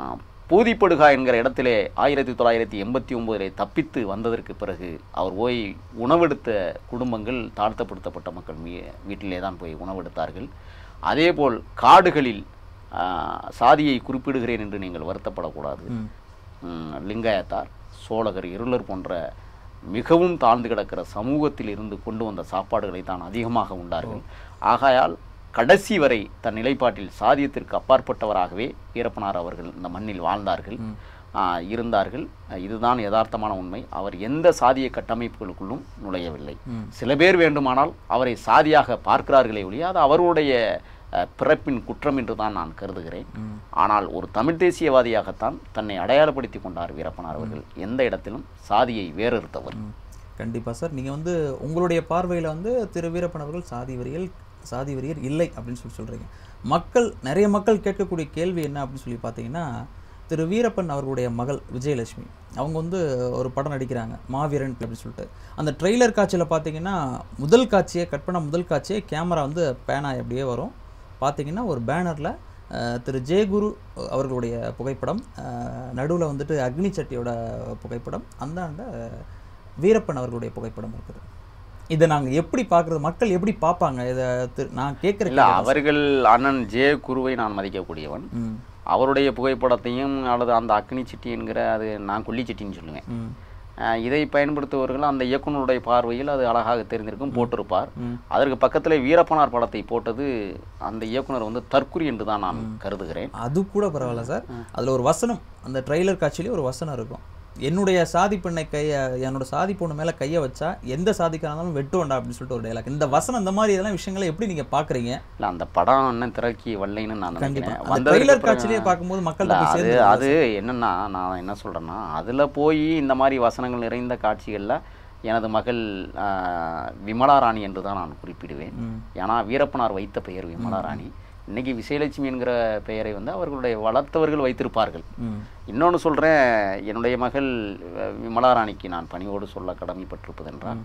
பூதிப்படுகா என்கிற இடத்திலே ஆயிரத்தி தொள்ளாயிரத்தி எண்பத்தி ஒம்போதிலே தப்பித்து வந்ததற்கு பிறகு அவர் போய் உணவெடுத்த குடும்பங்கள் தாழ்த்தப்படுத்தப்பட்ட மக்கள் மீ வீட்டிலே தான் போய் உணவெடுத்தார்கள் அதேபோல் காடுகளில் ஆ, சாதியை குறிப்பிடுகிறேன் என்று நீங்கள் வருத்தப்படக்கூடாது ம் ம், லிங்காயத்தார் சோழகர் இருளர் போன்ற மிகவும் தாழ்ந்து கிடக்கிற சமூகத்தில் இருந்து கொண்டு வந்த சாப்பாடுகளை தான் அதிகமாக உண்டார்கள் ஆகையால் கடைசி வரை தன் நிலைப்பாட்டில் சாதியத்திற்கு அப்பாற்பட்டவராகவே வீரப்பனார் அவர்கள் இந்த மண்ணில் வாழ்ந்தார்கள் ஆ, இருந்தார்கள் இதுதான் யதார்த்தமான உண்மை அவர் எந்த சாதிய கட்டமைப்புகளுக்குள்ளும் நுழையவில்லை ம். சில பேர் வேண்டுமானால் அவரை சாதியாக பார்க்கிறார்களே ஒழிய அது அவருடைய அஹ், பிறப்பின் குற்றம் என்று தான் நான் கருதுகிறேன் ம். ஆனால் ஒரு தமிழ் தேசியவாதியாகத்தான் தன்னை அடையாளப்படுத்தி கொண்டார் வீரப்பனார் அவர்கள் எந்த இடத்திலும் சாதியை வேறறுத்தவர் ம். கண்டிப்பா சார் நீங்க வந்து உங்களுடைய பார்வையில வந்து திரு வீரப்பன் அவர்கள் சாதி வரியல் சாதி வரியர் இல்லை அப்படின்னு சொல்லி சொல்றீங்க மக்கள் நிறைய மக்கள் கேட்கக்கூடிய கேள்வி என்ன அப்படின்னு சொல்லி பார்த்தீங்கன்னா திரு வீரப்பன் அவர்களுடைய மகள் விஜயலட்சுமி அவங்க வந்து ஒரு படம் நடிக்கிறாங்க மாவீரன் அப்படின்னு சொல்லிட்டு அந்த ட்ரெய்லர் காட்சியில் பார்த்தீங்கன்னா முதல் காட்சியே கட் பண்ண முதல் காட்சியே கேமரா வந்து பேனா அப்படியே வரும் பார்த்தீங்கன்னா ஒரு பேனரில் திரு ஜெயகுரு அவர்களுடைய புகைப்படம் நடுவில் வந்துட்டு அக்னி சட்டியோட புகைப்படம் அந்தாண்ட வீரப்பன் அவர்களுடைய புகைப்படம் இருக்குது இதை நாங்கள் எப்படி பார்க்குறது மக்கள் எப்படி பார்ப்பாங்க இதை திரு- நான் கேட்குற இல்ல அவர்கள் அண்ணன் ஜே குருவை நான் மதிக்கக்கூடியவன் ம் அவருடைய புகைப்படத்தையும் அல்லது அந்த அக்னி சிட்டி என்கிற அது நான் கொல்லி சிட்டின்னு சொல்லுவேன் ம் அஹ் இதை பயன்படுத்துபவர்கள் அந்த இயக்குனருடைய பார்வையில் அது அழகாக தெரிந்திருக்கும் போட்டிருப்பார் ம். அதற்கு பக்கத்தில் வீரப்பனார் படத்தை போட்டது அந்த இயக்குனர் வந்து தற்குறி என்று தான் நான் கருதுகிறேன் அது கூட பரவாயில்ல சார் அதில் ஒரு வசனம் அந்த ட்ரெய்லர் காட்சியிலே ஒரு வசனம் இருக்கும் என்னுடைய சாதி பெண்ணை கைய என்னோட சாதி பொண்ணு மேலே கையை வச்சா எந்த சாதிக்காக இருந்தாலும் வெட்டுவண்டா அப்படின்னு சொல்லிட்டு ஒரு டைலாக் இந்த வசனம் இந்த மாதிரி இதெல்லாம் விஷயங்களை எப்படி நீங்கள் பார்க்குறீங்க இல்ல அந்த படம் இன்னும் திறக்கி வரலைன்னு நான் கண்டிப்பா நினைக்கிறேன் அந்த வந்ததுக்கு ட்ரெய்லர் அப்புறம் காட்சியிலே பார்க்கும்போது மக்கள் இல்ல, போய் அது சேர்ந்து அது என்னன்னா நான் என்ன சொல்றேன்னா அதுல போய் இந்த மாதிரி வசனங்கள் நிறைந்த காட்சிகள்ல எனது மகள் ஆஹ், விமலா ராணி என்று தான் நான் குறிப்பிடுவேன் ம் ஏன்னா வீரப்பனார் வைத்த பெயர் விமலா ராணி இன்னைக்கு விசயலட்சுமி என்கிற பெயரை வந்து அவர்களுடைய வளர்த்தவர்கள் வைத்திருப்பார்கள் ம் இன்னொன்று சொல்றேன் என்னுடைய மகள் அஹ், விமலா ராணிக்கு நான் பணியோடு சொல்ல கடமைப்பட்டிருப்பதென்றால்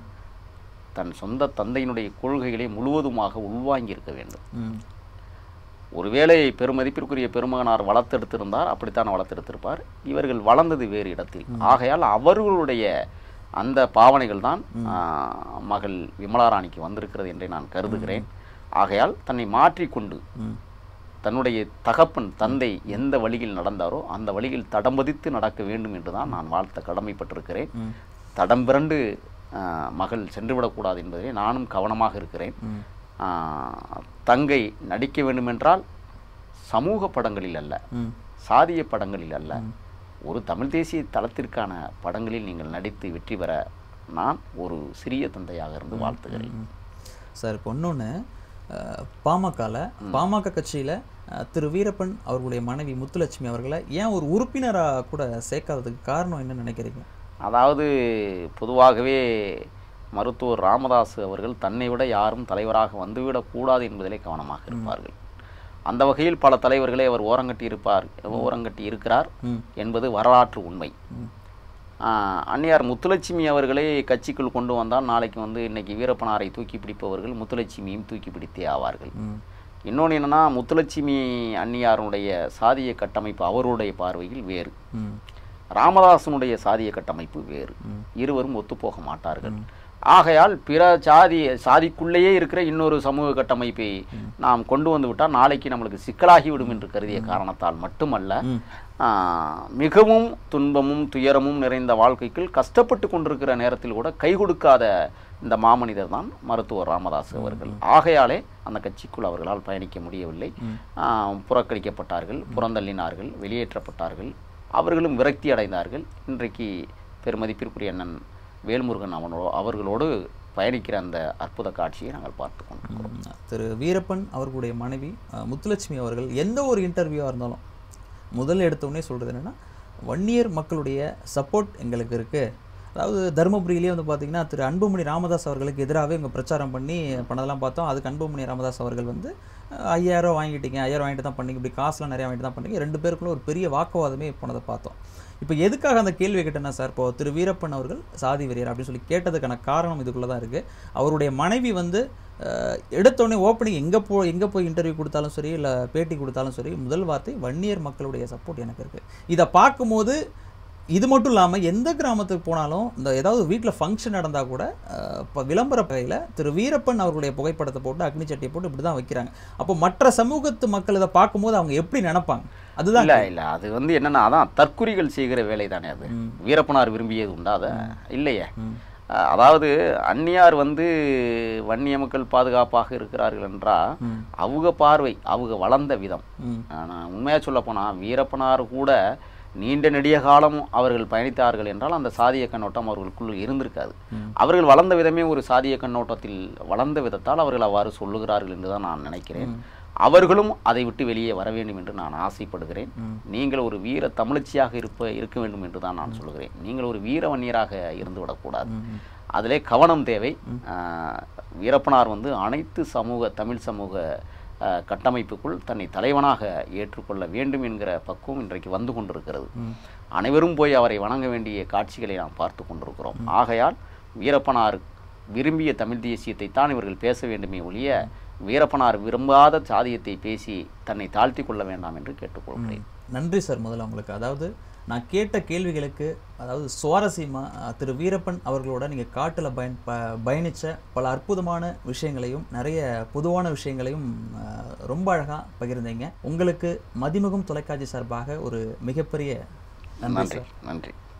தன் சொந்த தந்தையினுடைய கொள்கைகளை முழுவதுமாக உள்வாங்கி இருக்க வேண்டும் ம் ஒருவேளை பெருமதிப்பிற்குரிய பெருமகனார் வளர்த்தெடுத்திருந்தார் அப்படித்தான் வளர்த்தெடுத்திருப்பார் இவர்கள் வளர்ந்தது வேறு இடத்தில் ஆகையால் அவர்களுடைய அந்த பாவனைகள் தான் ஆஹ், மகள் விமலாராணிக்கு வந்திருக்கிறது என்றே நான் கருதுகிறேன் ஆகையால் தன்னை மாற்றிக்கொண்டு ம் தன்னுடைய தகப்பன் தந்தை எந்த வழியில் நடந்தாரோ அந்த வழியில் தடம்பதித்து நடக்க வேண்டும் என்று தான் நான் வாழ்த்த கடமைப்பட்டிருக்கிறேன் ம் தடம் பிறண்டு ஆஹ், மகள் சென்றுவிடக்கூடாது என்பதிலே நானும் கவனமாக இருக்கிறேன் ம் ஆஹ், தங்கை நடிக்க வேண்டுமென்றால் சமூக படங்களில் அல்ல ம் சாதிய படங்களில் அல்ல ஒரு தமிழ் தேசிய தளத்திற்கான படங்களில் நீங்கள் நடித்து வெற்றி பெற நான் ஒரு சிறிய தந்தையாக இருந்து வாழ்த்துகிறேன் ம். சார் இப்போ இன்னொன்று பாமகவில் பாமக கட்சியில் திரு வீரப்பன் அவர்களுடைய மனைவி முத்துலட்சுமி அவர்களை ஏன் ஒரு உறுப்பினராக கூட சேர்க்காததுக்கு காரணம் என்ன நினைக்கிறீங்க அதாவது பொதுவாகவே மருத்துவர் ராமதாஸ் அவர்கள் தன்னை விட யாரும் தலைவராக வந்துவிடக்கூடாது என்பதிலே கவனமாக இருப்பார்கள் அந்த வகையில் பல தலைவர்களை அவர் ஓரங்கட்டி இருப்பார் ஓரங்கட்டி இருக்கிறார் ம் என்பது வரலாற்று உண்மை ம் ஆஹ் அன்னியார் முத்துலட்சுமி அவர்களே கட்சிக்குள் கொண்டு வந்தால் நாளைக்கு வந்து இன்னைக்கு வீரப்பனாரை தூக்கி பிடிப்பவர்கள் முத்துலட்சுமியும் தூக்கி பிடித்தே ஆவார்கள் ம் இன்னொன்று என்னன்னா முத்துலட்சுமி அன்னியாருடைய சாதிய கட்டமைப்பு அவருடைய பார்வையில் வேறு ம் ராமதாசனுடைய சாதிய கட்டமைப்பு வேறு ம். இருவரும் ஒத்துப்போக மாட்டார்கள் ஆகையால் பிற சாதி சாதிக்குள்ளேயே இருக்கிற இன்னொரு சமூக கட்டமைப்பை நாம் கொண்டு வந்து விட்டால் நாளைக்கு நம்மளுக்கு சிக்கலாகி விடும் என்று கருதிய காரணத்தால் மட்டுமல்ல ம் ஆஹ், மிகவும் துன்பமும் துயரமும் நிறைந்த வாழ்க்கைக்குள் கஷ்டப்பட்டு கொண்டிருக்கிற நேரத்தில் கூட கை கொடுக்காத இந்த மாமனிதர் தான் மருத்துவர் ராமதாஸ் அவர்கள் ஆகையாலே அந்த கட்சிக்குள் அவர்களால் பயணிக்க முடியவில்லை ஆஹ், புறக்கணிக்கப்பட்டார்கள் புறந்தள்ளினார்கள் வெளியேற்றப்பட்டார்கள் அவர்களும் விரக்தி அடைந்தார்கள் இன்றைக்கு பெருமதிப்பிற்குரிய அண்ணன் வேல்முருகன் அவனோ அவர்களோடு பயணிக்கிற அந்த அற்புத காட்சியை நாங்கள் பார்த்து கொண்டிருக்கிறோம் ம். திரு வீரப்பன் அவர்களுடைய மனைவி அஹ், முத்துலட்சுமி அவர்கள் எந்த ஒரு இன்டர்வியூவாக இருந்தாலும் முதல்ல எடுத்தோடனே சொல்கிறது என்னென்னா வன்னியர் மக்களுடைய சப்போர்ட் எங்களுக்கு இருக்குது அதாவது தருமபுரியிலே வந்து பார்த்தீங்கன்னா திரு அன்புமணி ராமதாஸ் அவர்களுக்கு எதிராகவே இவங்க பிரச்சாரம் பண்ணி பண்ணதெல்லாம் பார்த்தோம் அதுக்கு அன்புமணி ராமதாஸ் அவர்கள் வந்து அஹ், ஐயாயிரம் வாங்கிட்டீங்க ஐயாயிரம் வாங்கிட்டு தான் பண்ணீங்க இப்படி காசுலாம் நிறையா வாங்கிட்டு தான் பண்ணீங்க ரெண்டு பேருக்குள்ள ஒரு பெரிய வாக்குவாதமே போனதை பார்த்தோம் இப்போ எதுக்காக அந்த கேள்வி கேட்டேன்னா சார் இப்போ திரு வீரப்பன் அவர்கள் சாதி வெறியர் அப்படின்னு சொல்லி கேட்டதுக்கான காரணம் இதுக்குள்ளே தான் இருக்குது அவருடைய மனைவி வந்து அஹ், எடுத்தோடனே ஓப்பனிங் எங்கே போ எங்கே போய் இன்டர்வியூ கொடுத்தாலும் சரி இல்லை பேட்டி கொடுத்தாலும் சரி முதல் வார்த்தை வன்னியர் மக்களுடைய சப்போர்ட் எனக்கு இருக்குது இதை பார்க்கும்போது இது மட்டும் இல்லாமல் எந்த கிராமத்துக்கு போனாலும் இந்த ஏதாவது வீட்டில் ஃபங்க்ஷன் நடந்தால் கூட இப்போ விளம்பர பகையில் திரு வீரப்பன் அவர்களுடைய புகைப்படத்தை போட்டு அக்னி சட்டியை போட்டு இப்படி தான் வைக்கிறாங்க அப்போ மற்ற சமூகத்து மக்கள் இதை பார்க்கும்போது அவங்க எப்படி நினைப்பாங்க அதுதான் இல்ல இல்ல அது வந்து என்னன்னா அதான் தற்குறிகள் செய்கிற வேலை தானே அது ம். வீரப்பனார் விரும்பியது உண்டா அதை இல்லையே ம். அஹ், அதாவது அந்நியார் வந்து வன்னிய மக்கள் பாதுகாப்பாக இருக்கிறார்கள் என்றால் ம். அவங்க பார்வை அவங்க வளர்ந்த விதம் ம் நான் உண்மையாக சொல்லப்போனால் வீரப்பனார் கூட நீண்ட நெடிய காலம் அவர்கள் பயணித்தார்கள் என்றால் அந்த சாதிய கண்ணோட்டம் அவர்களுக்குள் இருந்திருக்காது ம். அவர்கள் வளர்ந்த விதமே ஒரு சாதிய கண்ணோட்டத்தில் வளர்ந்த விதத்தால் அவர்கள் அவ்வாறு சொல்லுகிறார்கள் என்று தான் நான் நினைக்கிறேன் அவர்களும் அதை விட்டு வெளியே வர வேண்டும் என்று நான் ஆசைப்படுகிறேன் ம். நீங்கள் ஒரு வீர தமிழச்சியாக இருப்ப இருக்க வேண்டும் என்று தான் நான் சொல்கிறேன் நீங்கள் ஒரு வீர வன்னியராக இருந்து விடக்கூடாது ம். அதிலே கவனம் தேவை ஆஹ், வீரப்பனார் வந்து அனைத்து சமூக தமிழ் சமூக ஆஹ், கட்டமைப்புக்குள் தன்னை தலைவனாக ஏற்றுக்கொள்ள வேண்டும் என்கிற பக்குவம் இன்றைக்கு வந்து கொண்டிருக்கிறது ம். அனைவரும் போய் அவரை வணங்க வேண்டிய காட்சிகளை நாம் பார்த்து கொண்டிருக்கிறோம் ஆகையால் வீரப்பனார் விரும்பிய தமிழ் தேசியத்தை தான் இவர்கள் பேச வேண்டுமே ஒழிய வீரப்பனார் விரும்பாத சாதியத்தை பேசி தன்னை தாழ்த்தி கொள்ள வேண்டாம் என்று கேட்டுக்கொள்கிறேன் நன்றி சார் முதல்ல உங்களுக்கு அதாவது நான் கேட்ட கேள்விகளுக்கு அதாவது சுவாரஸ்யமாக திரு வீரப்பன் அவர்களோட நீங்கள் காட்டில் பயன் ப பயணித்த பல அற்புதமான விஷயங்களையும் நிறைய பொதுவான விஷயங்களையும் அஹ், ரொம்ப அழகாக பகிர்ந்தீங்க உங்களுக்கு மதிமுகம் தொலைக்காட்சி சார்பாக ஒரு மிகப்பெரிய நன்றி நன்றி சார் நன்றி